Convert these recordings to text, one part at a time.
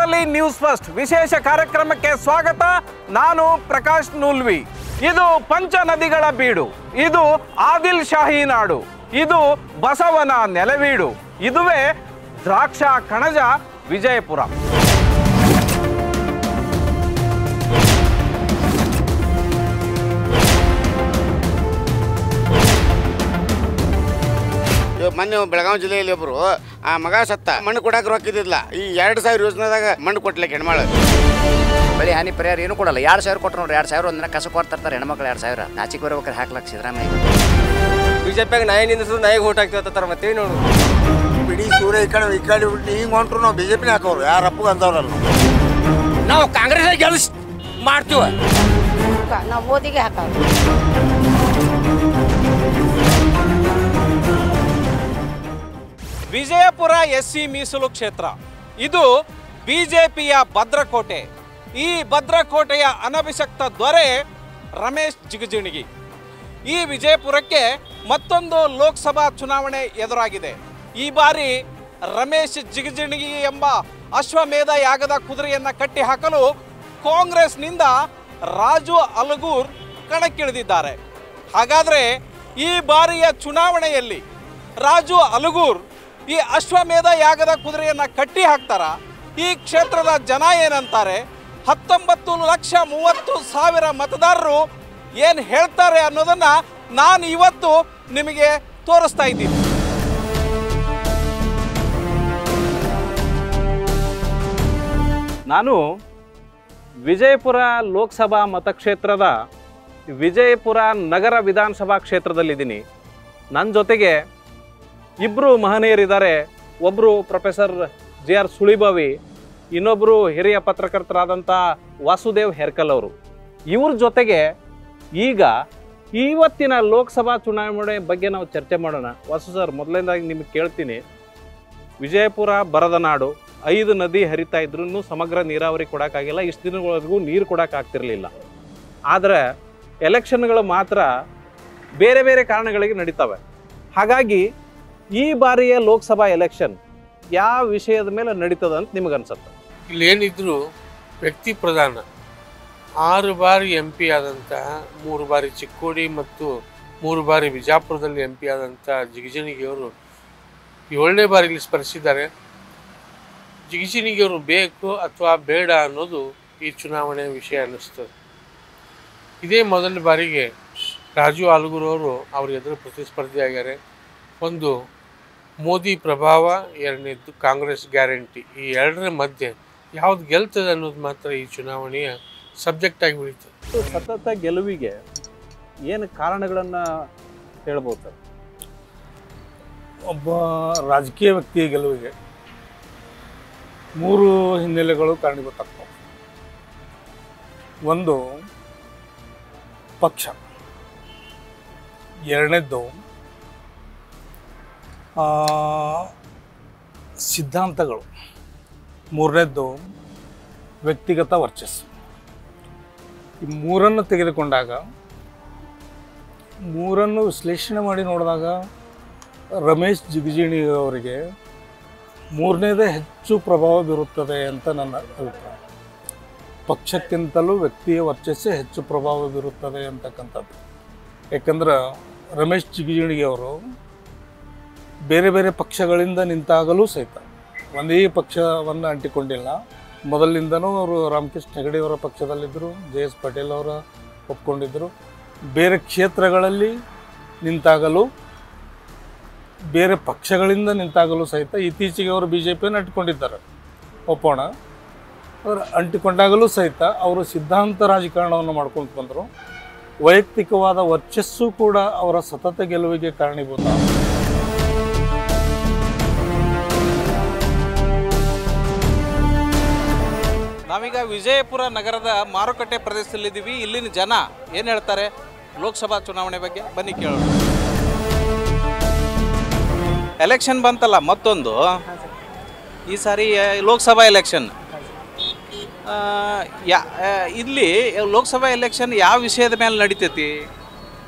ಕರಾವಳಿ news first ವಿಶೇಷ ಕಾರ್ಯಕ್ರಮಕ್ಕೆ ಸ್ವಾಗತ ನಾನು ಪ್ರಕಾಶ್ ನೂಲ್ವಿ ಇದು ಪಂಚ ನದಿಗಳ ಬೀಡು ಇದು ಆದಿಲ್ ಶಾಹಿ ನಾಡು ಇದು ಬಸವನ ನೆಲವೀಡು ಇದುವೇ ದ್ರಾಕ್ಷ ಕಣಜ ವಿಜಯಪುರ ಇವಾಗ ಮೊನ್ನೆ ಬೆಳಗಾವಿ ಜಿಲ್ಲೆಯಲ್ಲಿ ಒಬ್ರು ಆ ಮಗ ಸತ್ತ ಮಣ್ಣು ಕೊಡಕ್ಕೆ ರೊಕ್ಕ ಇದ್ದಿಲ್ಲ ಈ ಎರಡು ಸಾವಿರ ಯೋಜನೆದಾಗ ಮಣ್ಣು ಕೊಟ್ಲಿಕ್ಕೆ ಹೆಣ್ಮಾಳ ಬೆಳೆ ಹಾನಿ ಪರಿಹಾರ ಏನು ಕೊಡಲ್ಲ ಎರಡು ಸಾವಿರ ಕೊಟ್ಟರು ನೋಡ್ರಿ ಎರಡು ಸಾವಿರ ಒಂದಿನ ಕಸ ಕೊಡ್ತಿರ್ತಾರೆ ಹೆಣ್ಮಕ್ಳು ಎರಡು ಸಾವಿರ ನಾಚಿಕೆ ಬರ್ಬೇಕಾದ್ರೆ ಹಾಕ್ಲಕ್ಕೆ ಸಿದ್ದರಾಮಯ್ಯ ಬಿಜೆಪಿಯಾಗ ನಾಯಿ ನಿಂದಿಸಿದ್ರು ನಾಯಿಗೆ ಓಟ್ ಹಾಕ್ತಿವತ್ತಾರ ಮತ್ತೇನು ನೋಡು ಬಿಡಿ ಸೂರ್ಯ ಈ ಕಡೆ ಈ ಕಡೆ ಬಿಟ್ಟು ಹಿಂಗೆ ಹೊಂಟ್ರು ನಾವು ಬಿ ಜೆ ಪಿನ ಹಾಕೋರು ಯಾರಪ್ಪು ಅಂದವ್ರಲ್ಲ ನಾವು ಕಾಂಗ್ರೆಸ್ ಗೆಲ್ಸ್ ಮಾಡ್ತೀವ ನಾವು ಮೋದಿಗೆ ಹಾಕೋದು ವಿಜಯಪುರ ಎಸ್ ಸಿ ಮೀಸಲು ಕ್ಷೇತ್ರ ಇದು ಬಿಜೆಪಿಯ ಭದ್ರಕೋಟೆ ಈ ಭದ್ರಕೋಟೆಯ ಅನಭಿಷಕ್ತ ದೊರೆ ರಮೇಶ್ ಜಿಗಜಿಣಗಿ ಈ ವಿಜಯಪುರಕ್ಕೆ ಮತ್ತೊಂದು ಲೋಕಸಭಾ ಚುನಾವಣೆ ಎದುರಾಗಿದೆ ಈ ಬಾರಿ ರಮೇಶ್ ಜಿಗಜಿಣಗಿ ಎಂಬ ಅಶ್ವಮೇಧ ಯಾಗದ ಕುದುರೆಯನ್ನ ಕಟ್ಟಿ ಹಾಕಲು ಕಾಂಗ್ರೆಸ್ನಿಂದ ರಾಜು ಅಲಗೂರ್ ಕಣಕ್ಕಿಳಿದಿದ್ದಾರೆ ಹಾಗಾದ್ರೆ ಈ ಬಾರಿಯ ಚುನಾವಣೆಯಲ್ಲಿ ರಾಜು ಅಲಗೂರ್ ಈ ಅಶ್ವಮೇಧ ಯಾಗದ ಕುದುರೆಯನ್ನ ಕಟ್ಟಿ ಹಾಕ್ತಾರ ಈ ಕ್ಷೇತ್ರದ ಜನ ಏನಂತಾರೆ ಹತ್ತೊಂಬತ್ತು ಲಕ್ಷ ಮೂವತ್ತು ಸಾವಿರ ಮತದಾರರು ಏನು ಹೇಳ್ತಾರೆ ಅನ್ನೋದನ್ನ ನಾನು ಇವತ್ತು ನಿಮಗೆ ತೋರಿಸ್ತಾ ಇದ್ದೀನಿ ನಾನು ವಿಜಯಪುರ ಲೋಕಸಭಾ ಮತಕ್ಷೇತ್ರದ ವಿಜಯಪುರ ನಗರ ವಿಧಾನಸಭಾ ಕ್ಷೇತ್ರದಲ್ಲಿದ್ದೀನಿ ನನ್ನ ಜೊತೆಗೆ ಇಬ್ಬರು ಮಹನೀಯರಿದ್ದಾರೆ ಒಬ್ಬರು ಪ್ರೊಫೆಸರ್ ಜೆ ಆರ್ ಸುಳಿಬಾವಿ ಇನ್ನೊಬ್ಬರು ಹಿರಿಯ ಪತ್ರಕರ್ತರಾದಂಥ ವಾಸುದೇವ್ ಹೆರ್ಕಲ್ ಅವರು ಇವ್ರ ಜೊತೆಗೆ ಈಗ ಇವತ್ತಿನ ಲೋಕಸಭಾ ಚುನಾವಣೆ ಬಗ್ಗೆ ನಾವು ಚರ್ಚೆ ಮಾಡೋಣ ವಾಸು ಸರ್ ಮೊದಲನೇದಾಗಿ ನಿಮಗೆ ಕೇಳ್ತೀನಿ ವಿಜಯಪುರ ಬರದ ನಾಡು ಐದು ನದಿ ಹರಿತಾ ಇದ್ರೂ ಸಮಗ್ರ ನೀರಾವರಿ ಕೊಡೋಕ್ಕಾಗಿಲ್ಲ ಇಷ್ಟು ದಿನಗಳವರೆಗೂ ನೀರು ಕೊಡೋಕ್ಕಾಗ್ತಿರ್ಲಿಲ್ಲ ಆದರೆ ಎಲೆಕ್ಷನ್ಗಳು ಮಾತ್ರ ಬೇರೆ ಬೇರೆ ಕಾರಣಗಳಿಗೆ ನಡೀತವೆ ಹಾಗಾಗಿ ಈ ಬಾರಿಯ ಲೋಕಸಭಾ ಎಲೆಕ್ಷನ್ ಯಾವ ವಿಷಯದ ಮೇಲೆ ನಡೀತದ ಅಂತ ನಿಮಗನ್ಸುತ್ತೆ ಇಲ್ಲೇನಿದ್ರು ವ್ಯಕ್ತಿ ಪ್ರಧಾನ ಆರು ಬಾರಿ ಎಂ ಪಿ ಆದಂತಹ ಮೂರು ಬಾರಿ ಚಿಕ್ಕೋಡಿ ಮತ್ತು ಮೂರು ಬಾರಿ ಬಿಜಾಪುರದಲ್ಲಿ ಎಂ ಪಿ ಆದಂಥ ಜಿಗಜಿಣಿಗಿಯವರು ಏಳನೇ ಬಾರಿ ಇಲ್ಲಿ ಸ್ಪರ್ಶಿಸಿದ್ದಾರೆ ಜಿಗಜಿಣಿಗಿಯವರು ಬೇಕು ಅಥವಾ ಬೇಡ ಅನ್ನೋದು ಈ ಚುನಾವಣೆ ವಿಷಯ ಅನ್ನಿಸ್ತದೆ ಇದೇ ಮೊದಲ ಬಾರಿಗೆ ರಾಜು ಆಲೂಗೂರವರು ಅವ್ರ ಎದುರು ಪ್ರತಿಸ್ಪರ್ಧಿಯಾಗ್ಯಾರೆ ಒಂದು ಮೋದಿ ಪ್ರಭಾವ ಎರಡನೇದ್ದು ಕಾಂಗ್ರೆಸ್ ಗ್ಯಾರಂಟಿ ಈ ಎರಡರ ಮಧ್ಯೆ ಯಾವ್ದು ಗೆಲ್ತದೆ ಅನ್ನೋದು ಮಾತ್ರ ಈ ಚುನಾವಣೆಯ ಸಬ್ಜೆಕ್ಟ್ ಆಗಿ ಉಳಿತದೆ ಸತತ ಗೆಲುವಿಗೆ ಏನು ಕಾರಣಗಳನ್ನು ಹೇಳ್ಬೋದು ಸರ್ ಒಬ್ಬ ರಾಜಕೀಯ ವ್ಯಕ್ತಿಯ ಗೆಲುವಿಗೆ ಮೂರು ಹಿನ್ನೆಲೆಗಳು ಕಾರಣೀಭೂತಾಗ್ತವೆ ಒಂದು ಪಕ್ಷ ಎರಡನೇದ್ದು ಆ, ಸಿದ್ಧಾಂತಗಳು ಮೂರನೇದ್ದು ವ್ಯಕ್ತಿಗತ ವರ್ಚಸ್ಸು ಈ ಮೂರನ್ನು ತೆಗೆದುಕೊಂಡಾಗ ಮೂರನ್ನು ವಿಶ್ಲೇಷಣೆ ಮಾಡಿ ನೋಡಿದಾಗ ರಮೇಶ್ ಜಿಗಜಿಣಿ ಅವರಿಗೆ ಮೂರನೇದೇ ಹೆಚ್ಚು ಪ್ರಭಾವ ಬೀರುತ್ತದೆ ಅಂತ ನನ್ನ ಅಭಿಪ್ರಾಯ ಪಕ್ಷಕ್ಕಿಂತಲೂ ವ್ಯಕ್ತಿಯ ವರ್ಚಸ್ಸೇ ಹೆಚ್ಚು ಪ್ರಭಾವ ಬೀರುತ್ತದೆ ಅಂತಕ್ಕಂಥದ್ದು ಯಾಕಂದ್ರೆ ರಮೇಶ್ ಜಿಗಜಿಣಿಗೆ ಅವರು ಬೇರೆ ಬೇರೆ ಪಕ್ಷಗಳಿಂದ ನಿಂತಾಗಲೂ ಸಹಿತ ಒಂದೇ ಪಕ್ಷವನ್ನು ಅಂಟಿಕೊಂಡಿಲ್ಲ ಮೊದಲಿಂದನೂ ಅವರು ರಾಮಕೃಷ್ಣ ಹೆಗಡೆ ಅವರ ಪಕ್ಷದಲ್ಲಿದ್ದರು ಜೆ ಎಸ್ ಪಟೇಲ್ ಅವರ ಒಪ್ಕೊಂಡಿದ್ದರು ಬೇರೆ ಕ್ಷೇತ್ರಗಳಲ್ಲಿ ನಿಂತಾಗಲೂ ಬೇರೆ ಪಕ್ಷಗಳಿಂದ ನಿಂತಾಗಲೂ ಸಹಿತ ಇತ್ತೀಚೆಗೆ ಅವರು ಬಿ ಜೆ ಪಿಯನ್ನು ಅಂಟಿಕೊಂಡಿದ್ದಾರೆ ಒಪ್ಪೋಣ ಅವರು ಅಂಟಿಕೊಂಡಾಗಲೂ ಸಹಿತ ಅವರು ಸಿದ್ಧಾಂತ ರಾಜಕಾರಣವನ್ನು ಮಾಡ್ಕೊಂಡು ಬಂದರು ವೈಯಕ್ತಿಕವಾದ ವರ್ಚಸ್ಸು ಕೂಡ ಅವರ ಸತತ ಗೆಲುವಿಗೆ ಕಾರಣೀಭೂತ ನಾವೀಗ ವಿಜಯಪುರ ನಗರದ ಮಾರುಕಟ್ಟೆ ಪ್ರದೇಶದಲ್ಲಿದ್ದೀವಿ ಇಲ್ಲಿನ ಜನ ಏನು ಹೇಳ್ತಾರೆ ಲೋಕಸಭಾ ಚುನಾವಣೆ ಬಗ್ಗೆ ಬನ್ನಿ ಕೇಳೋಣ ಎಲೆಕ್ಷನ್ ಬಂತಲ್ಲ ಮತ್ತೊಂದು ಈ ಸಾರಿ ಆ, ಲೋಕಸಭಾ ಎಲೆಕ್ಷನ್ ಆ, ಯಾ ಆ, ಇಲ್ಲಿ ಲೋಕಸಭಾ ಎಲೆಕ್ಷನ್ ಯಾವ ವಿಷಯದ ಮೇಲೆ ನಡೀತೈತಿ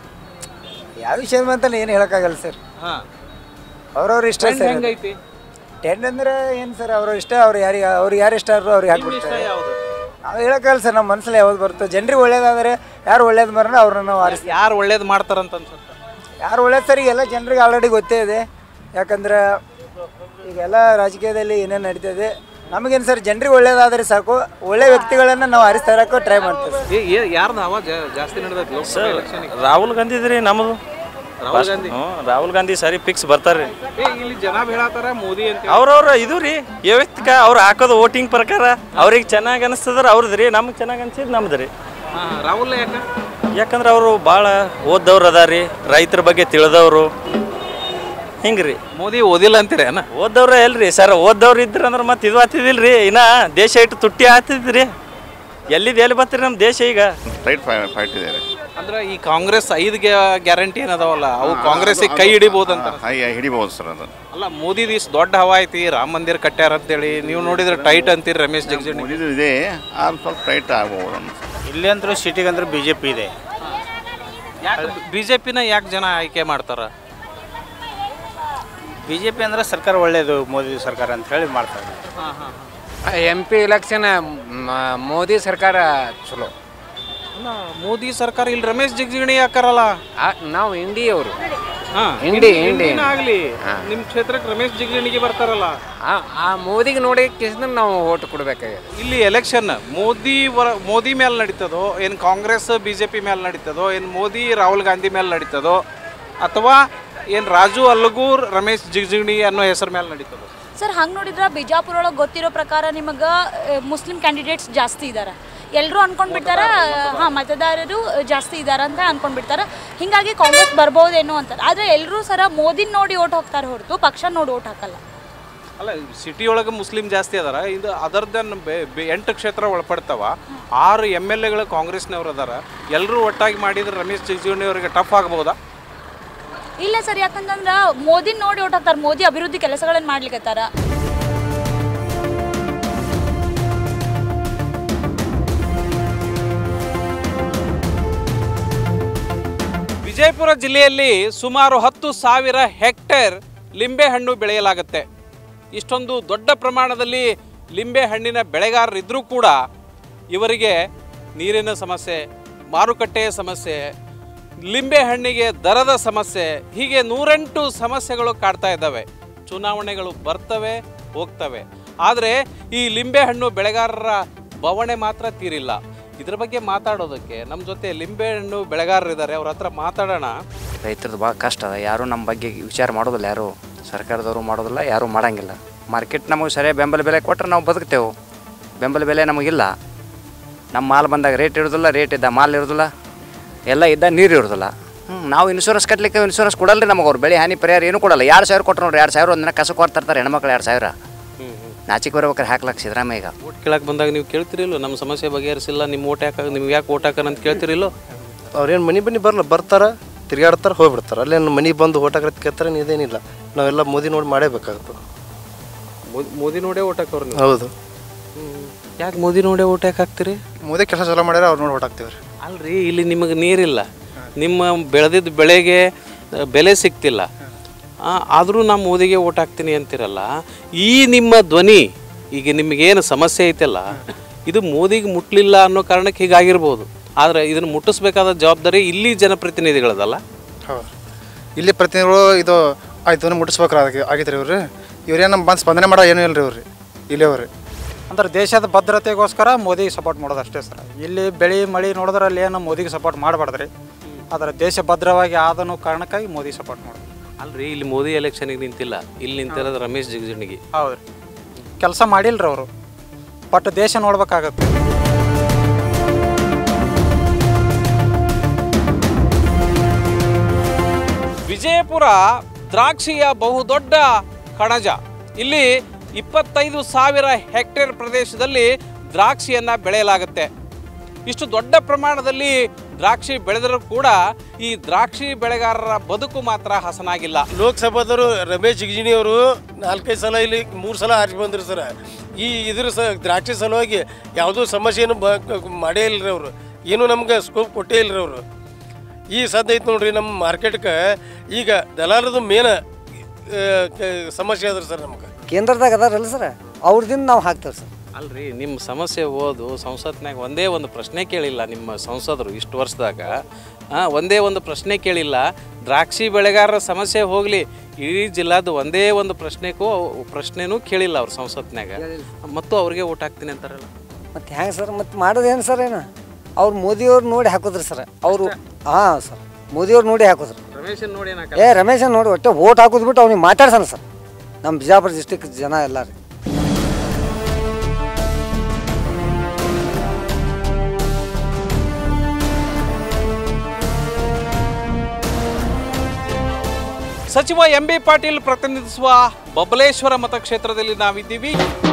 ಯಾವ ವಿಷಯ ಅಂತಲ್ಲ ಏನು ಹೇಳೋಕ್ಕಾಗಲ್ಲ ಸರ್ ಹಾಂ ಅವ್ರವ್ರ ಇಷ್ಟ ಸರ್ ಅದು. ಹೆಂಗೈತಿ ಟೆಂಡ್ ಅಂದ್ರೆ ಏನು ಸರ್ ಅವ್ರ ಇಷ್ಟ ಅವ್ರು ಯಾರಿಗೆ ಅವ್ರಿಗೆ ಯಾರು ಇಷ್ಟ ಆದ್ರೂ ಅವ್ರಿಗೆ ಹಾಕ್ಬಿಡ್ತಾರೆ ಯಾವುದು ನಾವು ಹೇಳೋಕ್ಕಲ್ಲ ಸರ್ ನಮ್ಮ ಮನಸ್ಸಲ್ಲಿ ಯಾವ್ದು ಬರುತ್ತೋ ಜನರಿಗೆ ಒಳ್ಳೇದಾದರೆ ಯಾರು ಒಳ್ಳೇದು ಬರೋಣ ಅವ್ರನ್ನ ನಾವು ಆರಿಸ್ತೀವಿ ಯಾರು ಒಳ್ಳೇದು ಮಾಡ್ತಾರಂತ ಅನ್ಸುತ್ತೆ ಯಾರು ಒಳ್ಳೇದು ಸರ್ ಈಗೆಲ್ಲ ಜನರಿಗೆ ಆಲ್ರೆಡಿ ಗೊತ್ತೇ ಇದೆ ಯಾಕಂದ್ರೆ ಈಗೆಲ್ಲ ರಾಜಕೀಯದಲ್ಲಿ ಏನೇನು ನಡೀತದೆ ನಮಗೇನು ಸರ್ ಜನರಿಗೆ ಒಳ್ಳೇದಾದರೆ ಸಾಕು ಒಳ್ಳೆ ವ್ಯಕ್ತಿಗಳನ್ನು ನಾವು ಆರಿಸ್ತಾ ಇರೋಕ್ಕೂ ಟ್ರೈ ಮಾಡ್ತೀವಿ ಯಾರ್ದು ಹವಾ ಜಾ- ಜಾಸ್ತಿ ನಡೆದೈತಿ ಲೋಕಸಭಾ ಎಲೆಕ್ಷನ್ ರಾಹುಲ್ ಗಾಂಧಿ ಇದ್ರಿ ನಮ್ಮದು ರಾಹುಲ್ ಗಾಂಧಿ ಹ್ಞೂ ರಾಹುಲ್ ಗಾಂಧಿ ಸಾರಿ ಫಿಕ್ಸ್ ಬರ್ತಾರ್ರಿ ಏ, ಇಲ್ಲಿ ಜನ ಹೇಳತ್ತಾರ ಮೋದಿ ಅಂತ ಅವ್ರವ್ರ ಇದು ರೀ ವ್ಯಕ್ತಿಕ ಅವ್ರು ಹಾಕೋದು ವೋಟಿಂಗ್ ಪ್ರಕಾರ ಅವ್ರಿಗೆ ಚೆನ್ನಾಗಿ ಅನಿಸ್ತದ್ರ ಅವ್ರದ್ದು ರೀ ನಮ್ಗೆ ಚೆನ್ನಾಗಿ ಅನ್ಸಿದ್ ನಮ್ದು ರೀ ಹಾ, ರಾಹುಲ್ ಯಾಕ ಯಾಕಂದ್ರೆ ಅವರು ಭಾಳ ಓದ್ದವ್ರು ಅದಾರಿ ರೈತರ ಬಗ್ಗೆ ತಿಳಿದವರು ಹಿಂಗೆ ರೀ ಮೋದಿ ಓದಿಲ್ಲ ಅಂತೀರೇನ ಓದ್ದವ್ರ ಎಲ್ರಿ ಸರ್ ಓದ್ದವ್ರು ಇದ್ರ ಅಂದ್ರೆ ಮತ್ತೆ ಇದು ಆತಿದಿಲ್ರಿ ಇನ್ನ ದೇಶ ಇಟ್ಟು ತುಟ್ಟಿ ಆತಿದ್ರಿ ಎಲ್ಲಿದ್ ಎಲ್ಲಿ ಬರ್ತೀರಿ ನಮ್ಮ ದೇಶ ಈಗ ಟೈಟ್ ಫೈಟ್ ಇದೆ ರೀ ಅಂದ್ರೆ ಈ ಕಾಂಗ್ರೆಸ್ ಐದು ಗ್ಯಾರಂಟಿ ಏನದಾವಲ್ಲ ಅವು ಕಾಂಗ್ರೆಸ್ ಕೈ ಹಿಡಿಬಹುದಂತ ಹೈ ಹಿಡಿಬೋದು ಸರ್ ಅದು ಅಲ್ಲ ಮೋದಿ ದಿಸ್ ದೊಡ್ಡ ಹವಾ ಐತಿ ರಾಮ ಮಂದಿರ ಕಟ್ಟ್ಯಾರ ಅಂತೇಳಿ ನೀವು ನೋಡಿದ್ರೆ ಟೈಟ್ ಅಂತೀರಿ ರಮೇಶ್ ಜಗಜಿಣಿ ಮೋದಿದು ಇದೆ ಆದ್ರೆ ಸ್ವಲ್ಪ ಟೈಟ್ ಆಗ್ಬೋದು ಅನ್ಸುತ್ತೆ ಇಲ್ಲಿ ಅಂತೂ ಸಿಟಿಗೆ ಅಂದ್ರೆ ಬಿ ಜೆ ಪಿ ಇದೆ ಯಾಕೆ ಬಿಜೆಪಿನ ಯಾಕೆ ಜನ ಆಯ್ಕೆ ಮಾಡ್ತಾರ ಬಿ ಜೆ ಪಿ ಅಂದ್ರೆ ಸರ್ಕಾರ ಒಳ್ಳೇದು ಮೋದಿ ಸರ್ಕಾರ ಅಂತ ಹೇಳಿ ಮಾಡ್ತಾರೆ ಎಂ ಪಿ ಎಲೆಕ್ಷನ್ ಮೋದಿ ಸರ್ಕಾರ ಚಲೋ ಅಲ್ಲ ಮೋದಿ ಸರ್ಕಾರ ಇಲ್ಲಿ ರಮೇಶ್ ಜಿಗಜಿಣಿ ಯಾಕಾರಲ್ಲ ನಾವು ಇಂಡಿಯವರು ಹಾ, ಇಂಡಿ ಹಿಂದಿ- ಇಂಡಿ ಹಿಂದಿನ ಆಗ್ಲಿ ಹಾ. ನಿಮ್ ಕ್ಷೇತ್ರಕ್ಕೆ ರಮೇಶ್ ಜಿಗಜಿಣಿಗೆ ಬರ್ತಾರಲ್ಲ ಆ- ಆ ಮೋದಿಗೆ ನೋಡಿ ಕಿಸಿದ್ರೆ ನಾವು ಓಟ್ ಕೊಡ್ಬೇಕಾಗಿದೆ ಇಲ್ಲಿ ಎಲೆಕ್ಷನ್ ಮೋದಿ ವರ ಮೋದಿ ಮೇಲೆ ನಡೀತದೋ ಏನು ಕಾಂಗ್ರೆಸ್ ಬಿ ಜೆ ಪಿ ಮೇಲೆ ನಡೀತದೋ ಏನು ಮೋದಿ ರಾಹುಲ್ ಗಾಂಧಿ ಮೇಲೆ ನಡೀತದೋ ಅಥವಾ ಏನು ರಾಜು ಅಲ್ಲಗೂರ್ ರಮೇಶ್ ಜಿಗಜಿಣಿ ಅನ್ನೋ ಹೆಸರು ಮೇಲೆ ನಡೀತದೋ ಸರ್ ಹಂಗೆ ನೋಡಿದ್ರೆ ಬಿಜಾಪುರ ಒಳಗೆ ಗೊತ್ತಿರೋ ಪ್ರಕಾರ ನಿಮಗೆ ಮುಸ್ಲಿಂ ಕ್ಯಾಂಡಿಡೇಟ್ಸ್ ಜಾಸ್ತಿ ಇದ್ದಾರೆ ಎಲ್ಲರೂ ಅನ್ಕೊಂಡ್ಬಿಡ್ತಾರ ಹಾಂ ಮತದಾರರು ಜಾಸ್ತಿ ಇದ್ದಾರೆ ಅಂತ ಅನ್ಕೊಂಡ್ಬಿಡ್ತಾರೆ ಹೀಗಾಗಿ ಕಾಂಗ್ರೆಸ್ ಬರ್ಬೋದೇನೋ ಅಂತಾರೆ ಆದರೆ ಎಲ್ಲರೂ ಸರ ಮೋದಿನ ನೋಡಿ ಓಟ್ ಹೋಗ್ತಾರೆ ಹೊರತು ಪಕ್ಷ ನೋಡಿ ಓಟ್ ಹಾಕಲ್ಲ ಅಲ್ಲ ಸಿಟಿ ಒಳಗೆ ಮುಸ್ಲಿಂ ಜಾಸ್ತಿ ಅದಾರ ಇದು ಅದರ್ ದೆನ್ ಎಂಟು ಕ್ಷೇತ್ರ ಒಳಪಡ್ತಾವ ಆರು ಎಮ್ ಎಲ್ ಎಗಳು ಕಾಂಗ್ರೆಸ್ನವ್ರು ಅದಾರ ಎಲ್ಲರೂ ಒಟ್ಟಾಗಿ ಮಾಡಿದ್ರೆ ರಮೇಶ್ ಜಿಗಜಿಣಿ ಅವರಿಗೆ ಟಫ್ ಆಗ್ಬೋದಾ ಇಲ್ಲ ಸರ್ ಯಾಕಂತಂದ್ರೆ ಮೋದಿನ ನೋಡಿ ಓಟ್ ಹಾಕ್ತಾರೆ ಮೋದಿ ಅಭಿವೃದ್ಧಿ ಕೆಲಸಗಳನ್ನು ಮಾಡ್ಲಿಕ್ಕತ್ತಾರ ವಿಜಯಪುರ ಜಿಲ್ಲೆಯಲ್ಲಿ ಸುಮಾರು ಹತ್ತು ಸಾವಿರ ಹೆಕ್ಟೇರ್ ಲಿಂಬೆಹಣ್ಣು ಬೆಳೆಯಲಾಗುತ್ತೆ ಇಷ್ಟೊಂದು ದೊಡ್ಡ ಪ್ರಮಾಣದಲ್ಲಿ ಲಿಂಬೆ ಹಣ್ಣಿನ ಬೆಳೆಗಾರರಿದ್ದರೂ ಕೂಡ ಇವರಿಗೆ ನೀರಿನ ಸಮಸ್ಯೆ ಮಾರುಕಟ್ಟೆಯ ಸಮಸ್ಯೆ ಲಿಂಬೆ ಹಣ್ಣಿಗೆ ದರದ ಸಮಸ್ಯೆ ಹೀಗೆ ನೂರೆಂಟು ಸಮಸ್ಯೆಗಳು ಕಾಡ್ತಾ ಇದ್ದಾವೆ ಚುನಾವಣೆಗಳು ಬರ್ತವೆ ಹೋಗ್ತವೆ ಆದರೆ ಈ ಲಿಂಬೆ ಹಣ್ಣು ಬೆಳೆಗಾರರ ಬವಣೆ ಮಾತ್ರ ತೀರಿಲ್ಲ ಇದ್ರ ಬಗ್ಗೆ ಮಾತಾಡೋದಕ್ಕೆ ನಮ್ಮ ಜೊತೆ ಲಿಂಬೆ ಹಣ್ಣು ಬೆಳೆಗಾರರಿದ್ದಾರೆ ಅವ್ರ ಹತ್ರ ಮಾತಾಡೋಣ ರೈತರದ್ದು ಭಾಳ ಕಷ್ಟ ಅದ ಯಾರೂ ನಮ್ಮ ಬಗ್ಗೆ ವಿಚಾರ ಮಾಡೋದಿಲ್ಲ ಯಾರು ಸರ್ಕಾರದವರು ಮಾಡೋದಿಲ್ಲ ಯಾರೂ ಮಾಡಂಗಿಲ್ಲ ಮಾರ್ಕೆಟ್ ನಮಗೆ ಸರಿಯಾಗಿ ಬೆಂಬಲ ಬೆಲೆ ಕೊಟ್ಟರೆ ನಾವು ಬದುಕ್ತೇವೆ ಬೆಂಬಲ ಬೆಲೆ ನಮಗಿಲ್ಲ ನಮ್ಮ ಮಾಲ್ ಬಂದಾಗ ರೇಟ್ ಇರೋದಿಲ್ಲ ರೇಟ್ ಇದ್ದ ಮಾಲ್ ಇರೋದಿಲ್ಲ ಎಲ್ಲ ಇದ್ದ ನೀರು ಇರೋದಿಲ್ಲ ಹ್ಞೂ ನಾವು ಇನ್ಶೂರೆನ್ಸ್ ಕಟ್ಟಲಿಕ್ಕೆ ಇನ್ಶೂರೆನ್ಸ್ ಕೊಡಲ್ಲ ರೀ ನಮಗೆ ಅವ್ರು ಬೆಳೆ ಹಾನಿ ಪರಿಹಾರ ಏನೂ ಕೊಡಲ್ಲ ಎರಡು ಸಾವಿರ ಕೊಟ್ಟರು ನೋಡ್ರಿ ಎರಡು ಸಾವಿರ ಒಂದಿನ ಕಸಕ್ಕೆ ಹೊರ್ತಿರ್ತಾರೆ ಹೆಣ್ಮಕ್ಳು ಎರಡು ಸಾವಿರ ನಾಚಿಕೆ ಬರ್ಬೇಕಾರೆ ಹಾಕ್ಲಕ್ಕೆ ಸಿದ್ದರಾಮಯ್ಯ ಈಗ ಓಟ್ ಕೇಳಕ್ಕೆ ಬಂದಾಗ ನೀವು ಕೇಳ್ತಿರಿಲ್ಲೋ ನಮ್ಮ ಸಮಸ್ಯೆ ಬಗೆಹರಿಸಿಲ್ಲ ನಿಮ್ಮ ಓಟ್ ಯಾಕೆ ನಿಮ್ಗೆ ಯಾಕೆ ಓಟ್ ಹಾಕೋಣ ಅಂತ ಕೇಳ್ತಿರಿಲ್ಲೋ ಅವ್ರೇನು ಮನೆ ಬನ್ನಿ ಬರಲ್ಲ ಬರ್ತಾರ ತಿರ್ಗಾಡ್ತಾರ ಹೋಗ್ಬಿಡ್ತಾರೆ ಅಲ್ಲೇನು ಮನೆ ಬಂದು ಓಟ್ ಹಾಕತ್ ಕೇಳ್ತಾರೆ ಇದೇನಿಲ್ಲ ನಾವೆಲ್ಲ ಮೋದಿ ನೋಡಿ ಮಾಡೇಬೇಕಾಗ್ತದೆ ಮೋದಿ- ಮೋದಿ ನೋಡೇ ಓಟ್ ಹಾಕೋರು ನೀವು ಹೌದು ಯಾಕೆ ಮೋದಿ ನೋಡೇ ಓಟ್ ಯಾಕೆ ಹಾಕ್ತೀರಿ ಮೋದಿ ಕೆಲಸ ಚಲೋ ಮಾಡ್ಯಾರ ಅವ್ರು ನೋಡಿ ಓಟ್ ಹಾಕ್ತೀವಿ ರೀ ಅಲ್ರಿ ಇಲ್ಲಿ ನಿಮಗೆ ನೀರಿಲ್ಲ ನಿಮ್ಮ ಬೆಳೆದಿದ್ದ ಬೆಳೆಗೆ ಆ, ಬೆಲೆ ಸಿಗ್ತಿಲ್ಲ ಆದರೂ ನಾ ಮೋದಿಗೆ ಓಟ್ ಹಾಕ್ತೀನಿ ಅಂತಿರಲ್ಲ ಈ ನಿಮ್ಮ ಧ್ವನಿ ಈಗ ನಿಮಗೇನು ಸಮಸ್ಯೆ ಐತಲ್ಲ ಇದು ಮೋದಿಗೆ ಮುಟ್ಲಿಲ್ಲ ಅನ್ನೋ ಕಾರಣಕ್ಕೆ ಹೀಗಾಗಿರ್ಬೋದು ಆದರೆ ಇದನ್ನು ಮುಟ್ಟಿಸ್ಬೇಕಾದ ಜವಾಬ್ದಾರಿ ಇಲ್ಲಿ ಜನಪ್ರತಿನಿಧಿಗಳದಲ್ಲ ಹೌದು ಇಲ್ಲಿ ಪ್ರತಿನಿಧಿಗಳು ಇದು ಆಯ್ತು ಮುಟ್ಟಿಸ್ಬೇಕ್ರ ಆಗಿದ್ರಿ ಇವ್ರು ಇವ್ರೇನು ನಮ್ಮ ಬಂದು ಸ್ಪಂದನೆ ಮಾಡೋ ಏನೂ ಇಲ್ಲ ರೀ ಇವ್ರಿ ಇಲ್ಲೇ ಅವ್ರಿ ಅಂದ್ರೆ ದೇಶದ ಭದ್ರತೆಗೋಸ್ಕರ ಮೋದಿಗೆ ಸಪೋರ್ಟ್ ಮಾಡೋದು ಅಷ್ಟೇ ಸರ್ ಇಲ್ಲಿ ಬೆಳೆ ಮಳೆ ನೋಡಿದ್ರೆ ಅಲ್ಲಿ ಏನು ಮೋದಿಗೆ ಸಪೋರ್ಟ್ ಮಾಡಬಾರ್ದ್ರಿ ಆದರೆ ದೇಶ ಭದ್ರವಾಗಿ ಆದನು ಕಾರಣಕ್ಕಾಗಿ ಮೋದಿ ಸಪೋರ್ಟ್ ಮಾಡೋದು ಅಲ್ರಿ ಇಲ್ಲಿ ಮೋದಿ ಎಲೆಕ್ಷನ್ಗೆ ನಿಂತಿಲ್ಲ ಇಲ್ಲಿ ನಿಂತಿರೋದು ರಮೇಶ್ ಜಿಗಜಿಣಗಿ ಹೌದು ರೀ ಕೆಲಸ ಮಾಡಿಲ್ರಿ ಅವರು ಬಟ್ ದೇಶ ನೋಡ್ಬೇಕಾಗತ್ತೆ ವಿಜಯಪುರ ದ್ರಾಕ್ಷಿಯ ಬಹುದೊಡ್ಡ ಕಣಜ ಇಲ್ಲಿ ಇಪ್ಪತ್ತೈದು ಸಾವಿರ ಹೆಕ್ಟೇರ್ ಪ್ರದೇಶದಲ್ಲಿ ದ್ರಾಕ್ಷಿಯನ್ನ ಬೆಳೆಯಲಾಗುತ್ತೆ ಇಷ್ಟು ದೊಡ್ಡ ಪ್ರಮಾಣದಲ್ಲಿ ದ್ರಾಕ್ಷಿ ಬೆಳೆದರೂ ಕೂಡ ಈ ದ್ರಾಕ್ಷಿ ಬೆಳೆಗಾರರ ಬದುಕು ಮಾತ್ರ ಹಸನಾಗಿಲ್ಲ ಲೋಕಸಭಾದವರು ರಮೇಶ್ ಜಿಗಜಿಣಿ ಅವರು ನಾಲ್ಕೈದು ಸಲ ಇಲ್ಲಿ ಮೂರು ಸಲ ಆರಿಸಿ ಬಂದ್ರು ಸರ್ ಈ ಇದ್ರ ಸ ದ್ರಾಕ್ಷಿ ಸಲುವಾಗಿ ಯಾವುದೂ ಸಮಸ್ಯೆಯನ್ನು ಬ ಮಾಡೇ ಇಲ್ಲರಿ ಅವರು ಏನು ನಮ್ಗೆ ಸ್ಕೋಪ್ ಕೊಟ್ಟೇ ಇಲ್ಲರಿ ಅವರು ಈ ಸದ್ಯ ಐತೆ ನೋಡ್ರಿ ನಮ್ಮ ಮಾರ್ಕೆಟ್ಗೆ ಈಗ ದಲಾಲದ ಮೇನ ಸಮಸ್ಯೆ ಅದ್ರಿ ಸರ್ ನಮ್ಗೆ ಕೇಂದ್ರದಾಗ ಅದಾರಲ್ಲ ಸರ್ ಅವ್ರದಿಂದ ನಾವು ಹಾಕ್ತೇವೆ ಸರ್ ಅಲ್ರಿ ನಿಮ್ಮ ಸಮಸ್ಯೆ ಓದು ಸಂಸತ್ನಾಗ ಒಂದೇ ಒಂದು ಪ್ರಶ್ನೆ ಕೇಳಿಲ್ಲ ನಿಮ್ಮ ಸಂಸದರು ಇಷ್ಟು ವರ್ಷದಾಗ ಆ, ಒಂದೇ ಒಂದು ಪ್ರಶ್ನೆ ಕೇಳಿಲ್ಲ ದ್ರಾಕ್ಷಿ ಬೆಳೆಗಾರರ ಸಮಸ್ಯೆ ಹೋಗಲಿ ಇಡೀ ಜಿಲ್ಲಾದ ಒಂದೇ ಒಂದು ಪ್ರಶ್ನೆಗೂ ಪ್ರಶ್ನೆನೂ ಕೇಳಿಲ್ಲ ಅವ್ರು ಸಂಸತ್ನಾಗ ಮತ್ತು ಅವ್ರಿಗೆ ಓಟ್ ಹಾಕ್ತೀನಿ ಅಂತಾರಲ್ಲ ಮತ್ತು ಹೆಂಗೆ ಸರ್ ಮತ್ತು ಮಾಡೋದೇನು ಸರ್ ಏನು ಅವ್ರು ಮೋದಿಯವ್ರು ನೋಡಿ ಹಾಕೋದ್ರಿ ಸರ್ ಅವರು ಹಾಂ ಸರ್ ಮೋದಿಯವ್ರು ನೋಡಿ ಹಾಕೋದ್ರಿ ರಮೇಶನ್ ನೋಡಿ ಏ ರಮೇಶನ್ ನೋಡಿ ಒಟ್ಟೆ ಓಟ್ ಹಾಕೋದು ಬಿಟ್ಟು ಅವ್ನಿಗೆ ಮಾತಾಡ್ಸಣ ಸರ್ ನಮ್ಮ ಬಿಜಾಪುರ ಡಿಸ್ಟಿಕ್ ಜನ ಎಲ್ಲ ರೀ ಸಚಿವ ಎಂ ಬಿ ಪಾಟೀಲ್ ಪ್ರತಿನಿಧಿಸುವ ಬಬಲೇಶ್ವರ ಮತಕ್ಷೇತ್ರದಲ್ಲಿ ನಾವಿದ್ದೀವಿ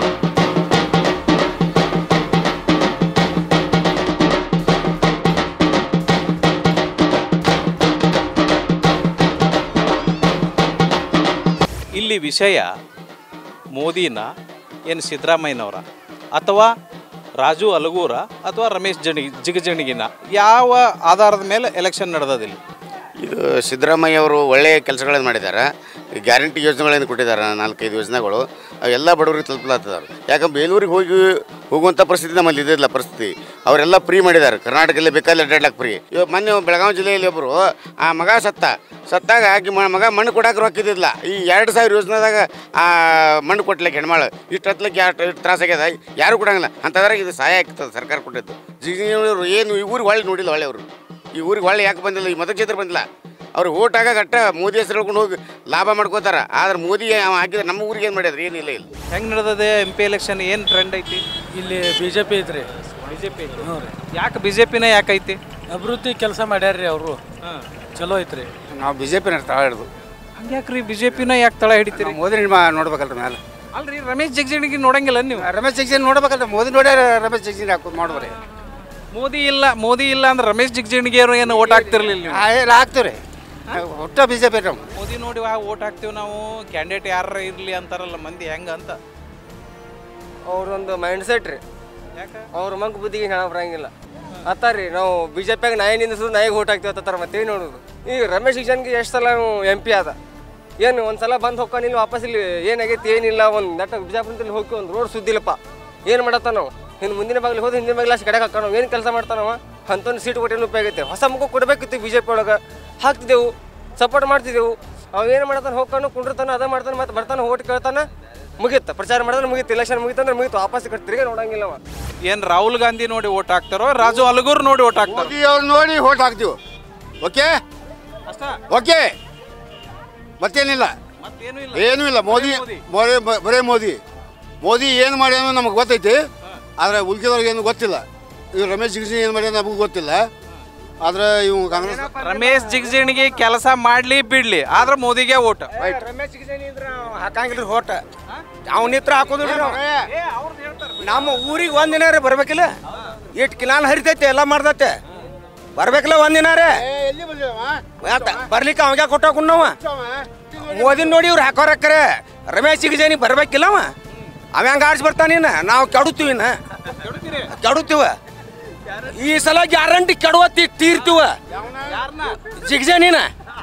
ಇಲ್ಲಿ ವಿಷಯ ಮೋದಿನ ಏನು ಸಿದ್ದರಾಮಯ್ಯನವರ ಅಥವಾ ರಾಜು ಅಲಗೂರ ಅಥವಾ ರಮೇಶ್ ಜಣಿ ಜಿಗಜಣಿಗಿನ ಯಾವ ಆಧಾರದ ಮೇಲೆ ಎಲೆಕ್ಷನ್ ನಡೆದದಿಲ್ಲ ಇದು ಸಿದ್ದರಾಮಯ್ಯ ಅವರು ಒಳ್ಳೆಯ ಕೆಲಸಗಳನ್ನು ಮಾಡಿದ್ದಾರೆ ಗ್ಯಾರಂಟಿ ಯೋಜನೆಗಳನ್ನು ಕೊಟ್ಟಿದ್ದಾರೆ ನಾಲ್ಕೈದು ಯೋಜನೆಗಳು ಅವೆಲ್ಲ ಬಡವರಿಗೆ ತಲುಪಲಾಗ್ತದಾರೆ ಯಾಕಂದ್ರೆ ಬೇಲೂರಿಗೆ ಹೋಗಿ ಹೋಗುವಂಥ ಪರಿಸ್ಥಿತಿ ನಮ್ಮಲ್ಲಿ ಇದಿಲ್ಲ ಪರಿಸ್ಥಿತಿ ಅವರೆಲ್ಲ ಫ್ರೀ ಮಾಡಿದ್ದಾರೆ ಕರ್ನಾಟಕದಲ್ಲಿ ಬೇಕಾದ್ರೆ ಅಡ್ಡಾಡ್ಲಕ್ಕೆ ಫ್ರೀ ಇವಾಗ ಮೊನ್ನೆ ಬೆಳಗಾವಿ ಜಿಲ್ಲೆಯಲ್ಲಿ ಒಬ್ಬರು ಆ ಮಗ ಸತ್ತ ಸತ್ತಾಗ ಆಕಿ ಮ- ಮಗ ಮಣ್ಣು ಕೊಡಕ್ಕೆ ರೊಕ್ಕಿದ್ದಿಲ್ಲ ಈ ಎರಡು ಸಾವಿರ ಯೋಜನೆದಾಗ ಆ ಮಣ್ಣು ಕೊಟ್ಲಿಕ್ಕೆ ಹೆಣ್ಮಾಳು ಇಷ್ಟು ಹತ್ಲಿಕ್ಕೆ ಯಾರು ಇಷ್ಟು ತ್ರಾಸಾಗ್ಯದ ಯಾರು ಕೊಡಂಗಿಲ್ಲ ಅಂಥದ್ರಾಗ ಇದು ಸಹಾಯ ಆಗ್ತದೆ ಸರ್ಕಾರ ಕೊಟ್ಟಿದ್ದು ಜಿಗಿನವರು ಏನು ಈ ಊರಿಗೆ ಹೊಳ್ಳಿ ನೋಡಿಲ್ಲ ಹೊಳ್ಳಿ ಅವರು ಈ ಊರಿಗೆ ಹೊಳ್ಳಿ ಯಾಕೆ ಬಂದಿಲ್ಲ ಈ ಮತಕ್ಷೇತ್ರ ಬಂದಿಲ್ಲ ಅವ್ರು ಓಟ್ ಆಗಾಗ ಅಟ್ಟ ಮೋದಿ ಹೆಸರು ಹೇಳ್ಕೊಂಡು ಹೋಗಿ ಲಾಭ ಮಾಡ್ಕೋತಾರ ಆದ್ರೆ ಮೋದಿ ಅವ ಹಾಕಿದ್ರೆ ನಮ್ಮ ಊರಿಗೆ ಏನು ಮಾಡಿದ್ರು ಏನಿಲ್ಲ ಇಲ್ಲ ಹೆಂಗ್ ನಡೆದದೆ ಎಂ ಪಿ ಎಲೆಕ್ಷನ್ ಏನು ಟ್ರೆಂಡ್ ಐತಿ ಇಲ್ಲಿ ಬಿ ಜೆ ಪಿ ಐತ್ರಿ ಬಿಜೆಪಿ ಯಾಕೆ ಬಿಜೆಪಿನೇ ಯಾಕೈತಿ ಅಭಿವೃದ್ಧಿ ಕೆಲಸ ಮಾಡ್ಯಾರ್ರಿ ಅವರು ಚಲೋ ಐತ್ರಿ ನಾವು ಬಿ ಜೆ ಪಿನ ತಳ ಹಿಡಿದು ಹಂಗ್ಯಾಕ್ರಿ ಬಿಜೆಪಿನ ಯಾಕೆ ತಳ ಹಿಡಿತೀರಿ ಮೋದಿ ನೋಡ್ಬೇಕಲ್ರಿ ಮೇಲೆ ಅಲ್ರಿ ರಮೇಶ್ ಜಗಜಿಣಿಗೆ ನೋಡಂಗಿಲ್ಲ ನೀವು ರಮೇಶ್ ಜಗ್ಜಿನ್ ನೋಡ್ಬೇಕಲ್ರಿ ಮೋದಿ ನೋಡ್ಯಾರ ರಮೇಶ್ ಜಗ್ಜಿನ್ ಹಾಕೋದು ನೋಡ್ರಿ ಮೋದಿ ಇಲ್ಲ ಮೋದಿ ಇಲ್ಲ ಅಂದ್ರೆ ರಮೇಶ್ ಜಿಗಜಿಣಿಗೆ ಏನು ಓಟ್ ಹಾಕ್ತಿರ್ಲಿಲ್ಲ ನೀವು ಎಲ್ಲ ಹಾಕ್ತೀವ್ರಿ ಒಟ್ಟ ಬಿ ಜೆ ಪಿ ನಾವು ಮೋದಿ ನೋಡಿ ಆ ಓಟ್ ಹಾಕ್ತೀವಿ ನಾವು ಕ್ಯಾಂಡಿಡೇಟ್ ಯಾರ ಇರ್ಲಿ ಅಂತಾರಲ್ಲ ಮಂದಿ ಹೆಂಗ ಅಂತ ಅವ್ರೊಂದು ಮೈಂಡ್ ಸೆಟ್ ರೀ ಅವ್ರ ಮಂಕ್ ಬುದ್ಧಿಗೆ ಹೇಳ ಬರಂಗಿಲ್ಲ ಅತ್ತಾರಿ ನಾವು ಬಿ ಜೆ ಪಿಯಾಗ ನಾಯಿ ನಿಂದಿಸೋದು ನಾಯಿಗೆ ಓಟ್ ಹಾಕ್ತೀವಿ ಅತ್ತಾರ ಮತ್ತೆ ನೋಡೋದು ಈ ರಮೇಶ್ ಕಿಶನ್ಗೆ ಎಷ್ಟು ಸಲ ಎಂ ಪಿ ಆದ ಏನು ಒಂದು ಸಲ ಬಂದು ಹೊಕ್ಕಾನಿಲ್ಲ ವಾಪಸ್ ಇಲ್ಲಿ ಏನಾಗೈತಿ ಏನಿಲ್ಲ ಒಂದು ನಟ ಬಿಜಾಪುರದಲ್ಲಿ ಹೋಗಿ ಒಂದು ರೋಡ್ ಸುದ್ದಿಲ್ಲಪ್ಪ ಏನು ಮಾಡತ್ತ ನಾವು ಇನ್ನು ಮುಂದಿನ ಬಾಗಿಲು ಹೋದ್ರೆ ಹಿಂದಿನ ಬಾಗಿಲು ಅಷ್ಟು ಕಡೆ ಹಾಕೋಣ ಏನು ಕೆಲಸ ಮಾಡ್ತಾನವ ಅಂಥೊಂದು ಸೀಟ್ ಕೊಟ್ಟೇನು ಉಪಯೋಗ ಐತೆ ಹೊಸ ಮುಖ ಕೊಡಬೇಕಿತ್ತು ಬಿ ಜೆ ಪಿ ಒಳಗೆ ಹಾಕ್ತಿದ್ದೆವು ಸಪೋರ್ಟ್ ಮಾಡ್ತಿದ್ದೆವು ಅವ ಏನು ಮಾಡತಾನ ಹೋಗ್ತಾನು ಕುಂಡಿರ್ತಾನ ಅದ ಮಾಡ್ತಾನೆ ಮತ್ತೆ ಬರ್ತಾನೆ ಓಟ್ ಕೇಳ್ತಾನ ಮುಗೀತು ಪ್ರಚಾರ ಮಾಡಿದ್ರೆ ಮುಗೀತು ಇಲೆಕ್ಷನ್ ಮುಗೀತು ಅಂದ್ರೆ ಮುಗೀತು ವಾಪಸ್ ಈ ಕಡೆ ತಿರುಗಿ ನೋಡಂಗಿಲ್ಲವ ಏನ್ ರಾಹುಲ್ ಗಾಂಧಿ ನೋಡಿ ಓಟ್ ಹಾಕ್ತಾರೋ ರಾಜು ಅಲಗೂರ್ ನೋಡಿ ಓಟ್ ಹಾಕ್ತಾರೋ ಮೋದಿ ಅವ್ರು ನೋಡಿ ಓಟ್ ಹಾಕ್ತೀವಿ ಓಕೆ ಓಕೆ ಮತ್ತೇನಿಲ್ಲ ಏನೂ ಇಲ್ಲ ಮೋದಿ ಮೋದಿ ಬರೇ ಮೋದಿ ಮೋದಿ ಏನು ಮಾಡ್ಯಾನೋ ನಮಗೆ ಗೊತ್ತೈತಿ ಆದರೆ ಉಳ್ಕಿದವ್ರಿಗೆ ಏನು ಗೊತ್ತಿಲ್ಲ ಇವ್ ರಮೇಶ್ ಜಿಗಜಿ ಏನು ಮಾಡ್ಯಾನ ನಮಗೂ ಗೊತ್ತಿಲ್ಲ ಆದ್ರೆ ಇವು ಕಾಂಗ್ರೆಸ್ ರಮೇಶ್ ಜಿಗಜಿಣಿಗೆ ಕೆಲಸ ಮಾಡ್ಲಿ ಬಿಡ್ಲಿ ಆದ್ರೆ ಮೋದಿಗೆ ಓಟ್ ರಮೇಶ್ ಹಾಕಂಗಿಲ್ರಿ ಹೋಟ ಅವನಿತ್ರ ಹಾಕೋದಿಲ್ರಿ ನಾವು ನಮ್ಮ ಊರಿಗೆ ಒಂದಿನ ರೀ ಬರ್ಬೇಕಿಲ್ಲ ಇಟ್ಟು ಕಿಲಾಲ್ ಹರಿತೈತೆ ಎಲ್ಲ ಮಾಡ್ದೈತೆ ಬರ್ಬೇಕಿಲ್ಲ ಒಂದಿನ ರೀ ಆತ ಬರ್ಲಿಕ್ಕೆ ಅವಾಗ ಕೊಟ್ಟಾಕ ನಾವ ಮೋದಿ ನೋಡಿ ಇವ್ರು ಹಾಕೋರಕ್ಕರೆ ರಮೇಶ್ ಸಿಗಜೇನಿ ಬರ್ಬೇಕಿಲ್ಲ ಅವ ಅವ ಹೆಂಗ ಆಡ್ಸಿ ಬರ್ತಾನಿನ ನಾವು ಕೆಡುತ್ತೀವಿ ಇನ್ನ ಕೆಡುತ್ತೀವ ಈ ಸಲ ಗ್ಯಾರಂಟಿ ಕೆಡುವತ್ತಿ ತೀರ್ತೀವ ಜಿಗಜೇನಿನ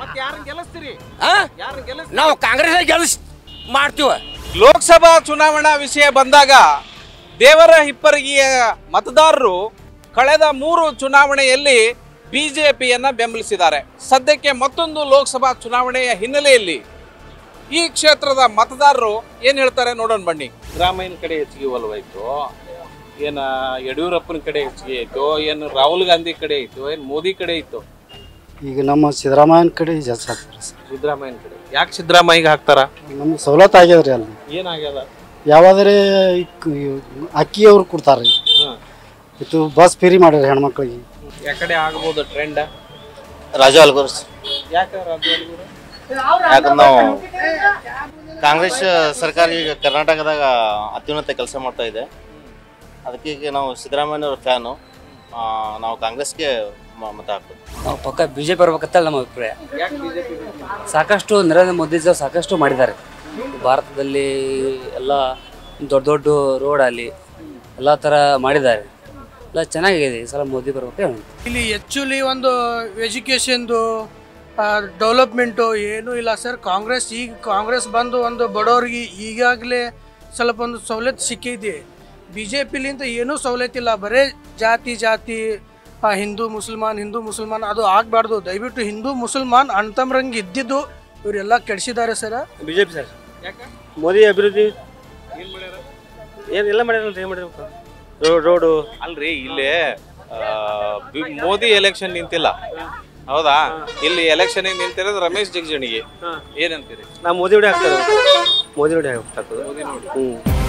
ನಾವು ಕಾಂಗ್ರೆಸ್ ಗೆಲ್ಸ್ ಮಾಡ್ತೀವ ಲೋಕಸಭಾ ಚುನಾವಣಾ ವಿಷಯ ಬಂದಾಗ ದೇವರ ಹಿಪ್ಪರಗಿಯ ಮತದಾರರು ಕಳೆದ ಮೂರು ಚುನಾವಣೆಯಲ್ಲಿ ಬಿಜೆಪಿಯನ್ನ ಬೆಂಬಲಿಸಿದ್ದಾರೆ ಸದ್ಯಕ್ಕೆ ಮತ್ತೊಂದು ಲೋಕಸಭಾ ಚುನಾವಣೆಯ ಹಿನ್ನೆಲೆಯಲ್ಲಿ ಈ ಕ್ಷೇತ್ರದ ಮತದಾರರು ಏನ್ ಹೇಳ್ತಾರೆ ನೋಡೋಣ ಬನ್ನಿ ಸಿದ್ದರಾಮಯ್ಯನ ಕಡೆ ಹೆಚ್ಚಿಗೆ ಒಲವಾಯ್ತು ಏನ ಯಡಿಯೂರಪ್ಪನ ಕಡೆ ಹೆಚ್ಚಿಗೆ ಆಯ್ತು ಏನು ರಾಹುಲ್ ಗಾಂಧಿ ಕಡೆ ಆಯ್ತು ಏನು ಮೋದಿ ಕಡೆ ಇತ್ತು ಈಗ ನಮ್ಮ ಸಿದ್ದರಾಮಯ್ಯನ ಕಡೆ ಜಾಸ್ತಿ ಹಾಕ್ತಾರೆ ಸರ್ ಸಿದ್ದರಾಮಯ್ಯನ ಕಡೆ ಯಾಕೆ ಸಿದ್ದರಾಮಯ್ಯಗೆ ಹಾಕ್ತಾರ ನಮ್ಗೆ ಸವಲತ್ತು ಆಗ್ಯದ್ರಿ ಅಲ್ಲಿ ಏನಾಗ್ಯದ ಯಾವಾದ್ರೆ ಈ ಕ- ಈ ಅಕ್ಕಿ ಅವ್ರು ಕೊಡ್ತಾರೆ ಇದು ಬಸ್ ಫ್ರೀ ಮಾಡ್ಯಾರ ಹೆಣ್ಮಕ್ಳಿಗೆ ಯಾಕಡೆ ಆಗ್ಬೋದು ಟ್ರೆಂಡ್ ರಾಜು ಅಲ್ಗೂರ್ ಯಾಕೆ ರಾಜು ಅಲ್ಗೂರು? ಯಾಕಂದ್ರೆ ನಾವು ಕಾಂಗ್ರೆಸ್ ಸರ್ಕಾರ ಈಗ ಕರ್ನಾಟಕದಾಗ ಅತ್ಯುನ್ನತ ಕೆಲಸ ಮಾಡ್ತಾ ಇದೆ ಅದಕ್ಕೆ ಈಗ ನಾವು ಸಿದ್ದರಾಮಯ್ಯವ್ರ ಫ್ಯಾನು ನಾವು ಕಾಂಗ್ರೆಸ್ಗೆ ಮ- ಮತ ಹಾಕ್ತೀವಿ ನಾವು ಪಕ್ಕ ಬಿ ಜೆ ಪಿ ಬರ್ಬೇಕಂತ ನಮ್ಮ ಅಭಿಪ್ರಾಯ ಸಾಕಷ್ಟು ನರೇಂದ್ರ ಮೋದಿಜಿ ಸಾಕಷ್ಟು ಮಾಡಿದ್ದಾರೆ ಭಾರತದಲ್ಲಿ ಎಲ್ಲ ದೊಡ್ಡ ದೊಡ್ಡ ರೋಡ್ ಅಲ್ಲಿ ಎಲ್ಲ ಥರ ಮಾಡಿದ್ದಾರೆ ಎಲ್ಲ ಚೆನ್ನಾಗಿದೆ ಈ ಸಲ ಮೋದಿ ಬರ್ಬೇಕು ಇಲ್ಲಿ ಆ್ಯಕ್ಚುಲಿ ಒಂದು ಎಜುಕೇಷನ್ದು ಡೆವಲಪ್ಮೆಂಟು ಏನೂ ಇಲ್ಲ ಸರ್ ಕಾಂಗ್ರೆಸ್ ಈಗ ಕಾಂಗ್ರೆಸ್ ಬಂದು ಒಂದು ಬಡವ್ರಿಗೆ ಈಗಾಗಲೇ ಸ್ವಲ್ಪ ಒಂದು ಸವಲತ್ತು ಸಿಕ್ಕಿದೆ ಬಿ ಜೆ ಪಿಲಿಂದ ಏನೂ ಸವಲತ್ತಿಲ್ಲ ಬರೇ ಜಾತಿ ಜಾತಿ ಆ, ಹಿಂದೂ ಮುಸಲ್ಮಾನ್ ಹಿಂದೂ ಮುಸಲ್ಮಾನ್ ಅದು ಆಗಬಾರ್ದು ದಯವಿಟ್ಟು ಹಿಂದೂ ಮುಸಲ್ಮಾನ್ ಅಣ್ತಮ್ರಂಗೆ ಇದ್ದಿದ್ದು ಇವರೆಲ್ಲ ಕೆಡಿಸಿದ್ದಾರೆ sir B J P sir Modi ಅಭಿವೃದ್ಧಿ ಏನು ಎಲ್ಲ ಮಾಡ್ಯಾರಲ್ರಿ ಏನು ಮಾಡ್ಯಾರ ರೋಡ್ ರೋಡು ಅಲ್ರಿ ಇಲ್ಲಿ ಆ, ಬಿ- ಮೋದಿ ಎಲೆಕ್ಷನ್ ನಿಂತಿಲ್ಲ ಹೌದಾ ಇಲ್ಲಿ ಎಲೆಕ್ಷನ್ ನಿಂತಿರೋದು ರಮೇಶ್ ಜಿಗಜಿಣಿಗೆ ಏನಂತೀರಿ ನಾ ಮೋದಿ ನೋಡಿ ಹಾಕ್ತಾರೆ ಮೋದಿ ನೋಡಿ ಹಾಕ್ತದೆ ಹ್ಞೂ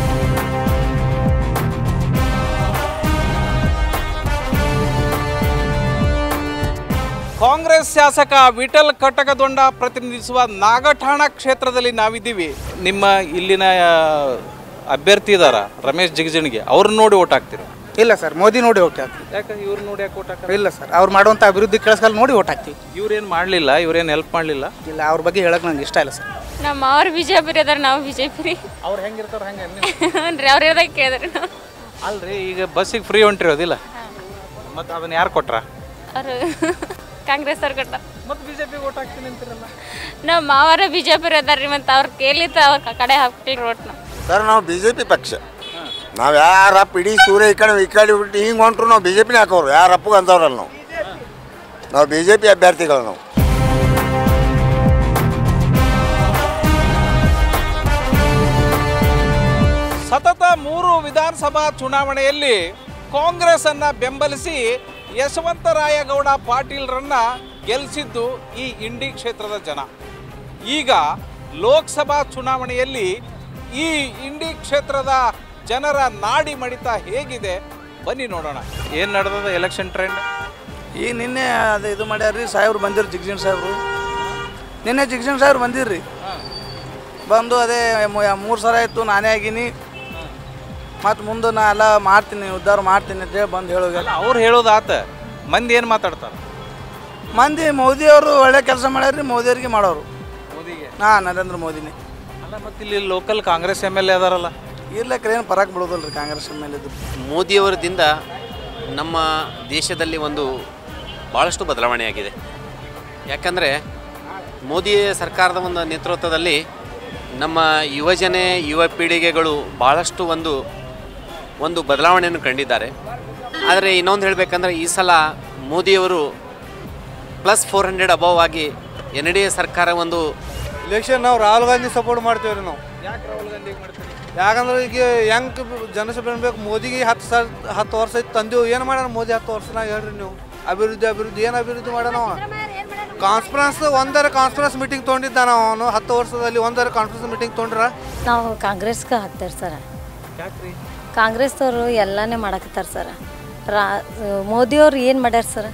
ಕಾಂಗ್ರೆಸ್ ಶಾಸಕ ವಿಠಲ್ ಕಟಕದೊಂಡ ಪ್ರತಿನಿಧಿಸುವ ನಾಗಠಾಣ ಕ್ಷೇತ್ರದಲ್ಲಿ ನಾವಿದ್ದೀವಿ ನಿಮ್ಮ ಇಲ್ಲಿನ ಆ, ಅಭ್ಯರ್ಥಿ ಇದಾರ ರಮೇಶ್ ಜಿಗಜಿಣಿಗೆ ಅವ್ರನ್ನ ನೋಡಿ ಓಟ್ ಹಾಕ್ತೀರಾ ಇಲ್ಲ ಸರ್ ಮೋದಿ ನೋಡಿ ಓಟ್ ಹಾಕ್ತೀವಿ ಯಾಕೆ ಇವ್ರು ನೋಡಿ ಯಾಕೆ ಓಟ್ ಹಾಕ ಇಲ್ಲ ಸರ್ ಅವ್ರು ಮಾಡುವಂಥ ಅಭಿವೃದ್ಧಿ ಕೆಲಸಗಳು ನೋಡಿ ಓಟ್ ಹಾಕ್ತೀವಿ ಇವ್ರೇನು ಮಾಡಲಿಲ್ಲ ಇವ್ರೇನು ಹೆಲ್ಪ್ ಮಾಡಲಿಲ್ಲ ಇಲ್ಲ ಅವ್ರ ಬಗ್ಗೆ ಹೇಳಕ್ ನಂಗೆ ಇಷ್ಟ ಇಲ್ಲ ಸರ್ ನಮ್ಮ ಅವ್ರು ಬಿಜೆಪಿ ಅದಾರ ನಾವು ಬಿಜೆಪಿ ರೀ ಅವ್ರು ಹೆಂಗಿರ್ತಾರ ಹಂಗೆ ಹ್ಞೂ ಅವ್ರು ಇರೋದಾಗ ಕೇಳಿದ್ರಿ ನಾವು ಅಲ್ರಿ ಈಗ ಬಸ್ಸಿಗೆ ಫ್ರೀ ಹೊಂಟಿರೋದಿಲ್ಲ ಮತ್ತೆ ಅದನ್ನ ಯಾರು ಕೊಟ್ರ ಅವರು ಕಾಂಗ್ರೆಸ್ ಅವ್ರು ಕೊಟ್ಟ ಮತ್ತೆ ಬಿಜೆಪಿ ಓಟ್ ಹಾಕ್ತೀನಿ ಅಂತಿರಲ್ಲ ನಮ್ಮ ಮಾವರ ಬಿಜೆಪಿ ಅದಾರ ರೀ ಮತ್ತು ಅವ್ರು ಕೇಳಿತ್ತು ಅವ್ರ ಕಡೆ ಹಾಕ್ತಿಲ್ಲ ರೋಟ್ ನಾವು ಸರ್ ನಾವು ಬಿ ಜೆ ಪಿ ಪಕ್ಷ ನಾವು ಯಾರಪ್ಪ ಇಡೀ ಸೂರ್ಯ ಈ ಕಡೆ ಈ ಕಡೆ ಬಿಟ್ಟು ಹಿಂಗೆ ಹೊಂಟ್ರು ನಾವು ಬಿ ಜೆ ಪಿನೇ ಹಾಕೋರು ಯಾರಪ್ಪಗೂ ಅಂಥವ್ರಲ್ಲ ನಾವು ನಾವು ಬಿ ಜೆ ಪಿ ಅಭ್ಯರ್ಥಿಗಳು ನಾವು ಸತತ ಮೂರು ವಿಧಾನಸಭಾ ಚುನಾವಣೆಯಲ್ಲಿ ಕಾಂಗ್ರೆಸ್ ಅನ್ನ ಬೆಂಬಲಿಸಿ ಯಶವಂತರಾಯಗೌಡ ಪಾಟೀಲ್ರನ್ನ ಗೆಲ್ಲಿಸಿದ್ದು ಈ ಇಂಡಿ ಕ್ಷೇತ್ರದ ಜನ ಈಗ ಲೋಕಸಭಾ ಚುನಾವಣೆಯಲ್ಲಿ ಈ ಇಂಡಿ ಕ್ಷೇತ್ರದ ಜನರ ನಾಡಿ ಮಡಿತ ಹೇಗಿದೆ ಬನ್ನಿ ನೋಡೋಣ ಏನು ನಡೆದದ ಎಲೆಕ್ಷನ್ ಟ್ರೆಂಡ್ ಈಗ ನಿನ್ನೆ ಅದು ಇದು ಮಾಡ್ಯಾರ್ರಿ ಸಾಹೇಬ್ರು ಬಂದಿರು ಜಿಗ್ಜಿಣ್ ಸಾಹೇಬ್ರು ನಿನ್ನೆ ಜಿಗ್ಜಿಣ್ ಸಾಹೇಬ್ರು ಬಂದಿರ್ರಿ ಬಂದು ಅದೇ ಮೂರು ಸಲ ಆಯಿತು ನಾನೇ ಆಗೀನಿ ಮತ್ತು ಮುಂದೆ ನಾ ಎಲ್ಲ ಮಾಡ್ತೀನಿ ಉದ್ಧಾರ ಮಾಡ್ತೀನಿ ಅಂತೇಳಿ ಬಂದು ಹೇಳೋಗ ಅವ್ರು ಹೇಳೋದು ಆತ ಮಂದಿ ಏನು ಮಾತಾಡ್ತಾರೆ ಮಂದಿ ಮೋದಿ ಅವರು ಒಳ್ಳೆ ಕೆಲಸ ಮಾಡ್ಯಾರ್ರಿ ಮೋದಿ ಅವ್ರಿಗೆ ಮಾಡೋರು ಮೋದಿಗೆ ಹಾಂ ನರೇಂದ್ರ ಮೋದಿನೇ ಅಲ್ಲ ಮತ್ತೆ ಇಲ್ಲಿ local Congress M L A ಅದಾರಲ್ಲ ಇರ್ಲಕ್ರೆ ಏನು ಪರಾಕ್ ಬಿಡೋದಲ್ರಿ ಕಾಂಗ್ರೆಸ್ ಮೇಲೆ ಇದು ಮೋದಿಯವರದಿಂದ ನಮ್ಮ ದೇಶದಲ್ಲಿ ಒಂದು ಭಾಳಷ್ಟು ಬದಲಾವಣೆಯಾಗಿದೆ ಯಾಕಂದರೆ ಮೋದಿ ಸರ್ಕಾರದ ಒಂದು ನೇತೃತ್ವದಲ್ಲಿ ನಮ್ಮ ಯುವಜನೆ ಯುವ ಪೀಳಿಗೆಗಳು ಭಾಳಷ್ಟು ಒಂದು ಒಂದು ಬದಲಾವಣೆಯನ್ನು ಕಂಡಿದ್ದಾರೆ ಆದರೆ ಇನ್ನೊಂದು ಹೇಳಬೇಕಂದ್ರೆ ಈ ಸಲ ಮೋದಿಯವರು ಪ್ಲಸ್ ಫೋರ್ ಹಂಡ್ರೆಡ್ ಅಬವ್ ಆಗಿ ಎನ್ ಡಿ ಎ ಸರ್ಕಾರ ಒಂದು ಇಲೆಕ್ಷನ್ ನಾವು ರಾಹುಲ್ ಗಾಂಧಿ ಸಪೋರ್ಟ್ ಮಾಡ್ತೇವೆ ರೀ ನಾವು ಯಾಕಂದ್ರೆ ಈಗ ಹೆಂಗ್ ಜನಸಭೆ ಬೇಕು ಮೋದಿಗೆ ಹತ್ತು ಸಾವಿರ ಹತ್ತು ವರ್ಷ ಐತಿ ತಂದೆವು ಏನು ಮಾಡ್ಯಾನ ಮೋದಿ ಹತ್ತು ವರ್ಷನಾಗ ಹೇಳ್ರಿ ನೀವು ಅಭಿವೃದ್ಧಿ ಅಭಿವೃದ್ಧಿ ಏನು ಅಭಿವೃದ್ಧಿ ಮಾಡ್ಯಾನ ಅವ ಕಾನ್ಫರೆನ್ಸ್ ಒಂದರ ಕಾನ್ಫರೆನ್ಸ್ ಮೀಟಿಂಗ್ ತೊಗೊಂಡಿದ್ದ ನಾವು ಅವನು ಹತ್ತು ವರ್ಷದಲ್ಲಿ ಒಂದರ ಕಾನ್ಫರೆನ್ಸ್ ಮೀಟಿಂಗ್ ತೊಗೊಂಡ್ರ ನಾವು ಕಾಂಗ್ರೆಸ್ಗೆ ಹಾಕ್ತೇವೆ ಸರ ಕಾಂಗ್ರೆಸ್ದವರು ಎಲ್ಲನೇ ಮಾಡಕತ್ತಾರ ಸರ ರಾ ಮೋದಿಯವ್ರು ಏನು ಮಾಡ್ಯಾರ ಸರ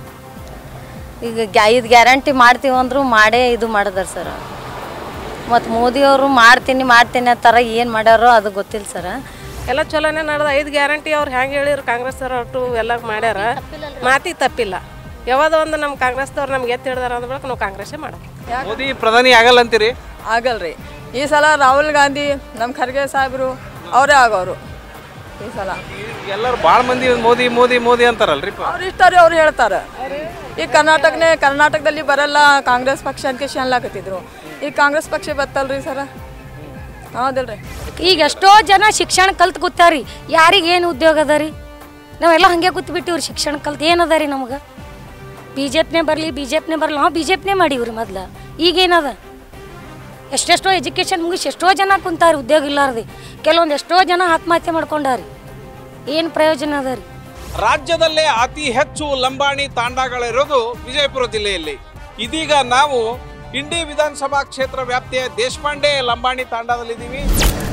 ಈಗ ಗ್ಯಾ ಇದು ಗ್ಯಾರಂಟಿ ಮಾಡ್ತೀವಿ ಅಂದ್ರು ಮಾಡೇ ಇದು ಮಾಡಿದಾರ ಸರ ಮತ್ತು ಮೋದಿಯವರು ಮಾಡ್ತೀನಿ ಮಾಡ್ತೀನಿ ಅಂತಾರ ಏನು ಮಾಡ್ಯಾರೋ ಅದು ಗೊತ್ತಿಲ್ಲ ಸರ ಎಲ್ಲ ಚಲೋನೇ ನಡೆದ ಐದು ಗ್ಯಾರಂಟಿ ಅವ್ರು ಹೆಂಗೆ ಹೇಳಿದ್ರು ಕಾಂಗ್ರೆಸ್ ಒಟ್ಟು ಎಲ್ಲ ಮಾಡ್ಯಾರ ಮಾತಿಗೆ ತಪ್ಪಿಲ್ಲ ಯಾವ್ದೋ ಒಂದು ನಮ್ಮ ಕಾಂಗ್ರೆಸ್ದವ್ರು ನಮ್ಗೆ ಎತ್ತಿ ಹಿಡ್ದಾರ ಅಂದ ಬಳಿಕ ನಾವು ಕಾಂಗ್ರೆಸ್ಸೇ ಮಾಡೋದು ಮೋದಿ ಪ್ರಧಾನಿ ಆಗಲ್ಲ ಅಂತೀರಿ ಆಗಲ್ರಿ ಈ ಸಲ ರಾಹುಲ್ ಗಾಂಧಿ ನಮ್ಮ ಖರ್ಗೆ ಸಾಹೇಬರು ಅವರೇ ಆಗೋರು ಈ ಸಲ ಎಲ್ಲರೂ ಭಾಳ ಮಂದಿ ಮೋದಿ ಮೋದಿ ಮೋದಿ ಅಂತಾರಲ್ರಿ ಅವ್ರು ಇಷ್ಟ ರೀ ಅವ್ರು ಹೇಳ್ತಾರೆ ಈ ಕರ್ನಾಟಕನೇ ಕರ್ನಾಟಕದಲ್ಲಿ ಬರಲ್ಲ ಕಾಂಗ್ರೆಸ್ ಪಕ್ಷ ಅಂತ ಅನ್ಲಾಕತ್ತಿದ್ರು ಈ ಕಾಂಗ್ರೆಸ್ ಪಕ್ಷ ಬತ್ತಲ್ರಿ ಸರ ಹೌದಿಲ್ರಿ ಈಗ ಎಷ್ಟೋ ಜನ ಶಿಕ್ಷಣ ಕಲ್ತು ಕೂತಾರಿ ಯಾರಿಗೆ ಏನು ಉದ್ಯೋಗ ಅದ ರೀ ನಾವೆಲ್ಲ ಹಾಗೆ ಕೂತ್ ಬಿಟ್ಟಿವ್ರಿ ಶಿಕ್ಷಣ ಕಲ್ತು ಏನದ ರೀ ನಮ್ಗೆ ಬಿ ಜೆ ಪಿನೇ ಬರಲಿ ಬಿ ಜೆ ಪಿನೇ ಬರಲಿ ನಾವು ಬಿ ಜೆ ಪಿನೇ ಮಾಡೀವ್ರಿ ಮೊದ್ಲು ಈಗೇನದ ಎಷ್ಟೆಷ್ಟೋ ಎಜುಕೇಷನ್ ಮುಗಿಸಿ ಎಷ್ಟೋ ಜನ ಕುಂತಾರಿ ಉದ್ಯೋಗ ಇಲ್ಲಾರ್ದಿ ಕೆಲವೊಂದು ಎಷ್ಟೋ ಜನ ಆತ್ಮಹತ್ಯೆ ಮಾಡ್ಕೊಂಡಾರಿ ಏನು ಪ್ರಯೋಜನ ಅದ ರೀ ರಾಜ್ಯದಲ್ಲೇ ಅತಿ ಹೆಚ್ಚು ಲಂಬಾಣಿ ತಾಂಡಗಳಿರೋದು ವಿಜಯಪುರ ಜಿಲ್ಲೆಯಲ್ಲಿ ಇದೀಗ ನಾವು ಇಂಡಿ ವಿಧಾನಸಭಾ ಕ್ಷೇತ್ರ ವ್ಯಾಪ್ತಿಯ ದೇಶಪಾಂಡೆ ಲಂಬಾಣಿ ತಾಂಡದಲ್ಲಿದ್ದೀವಿ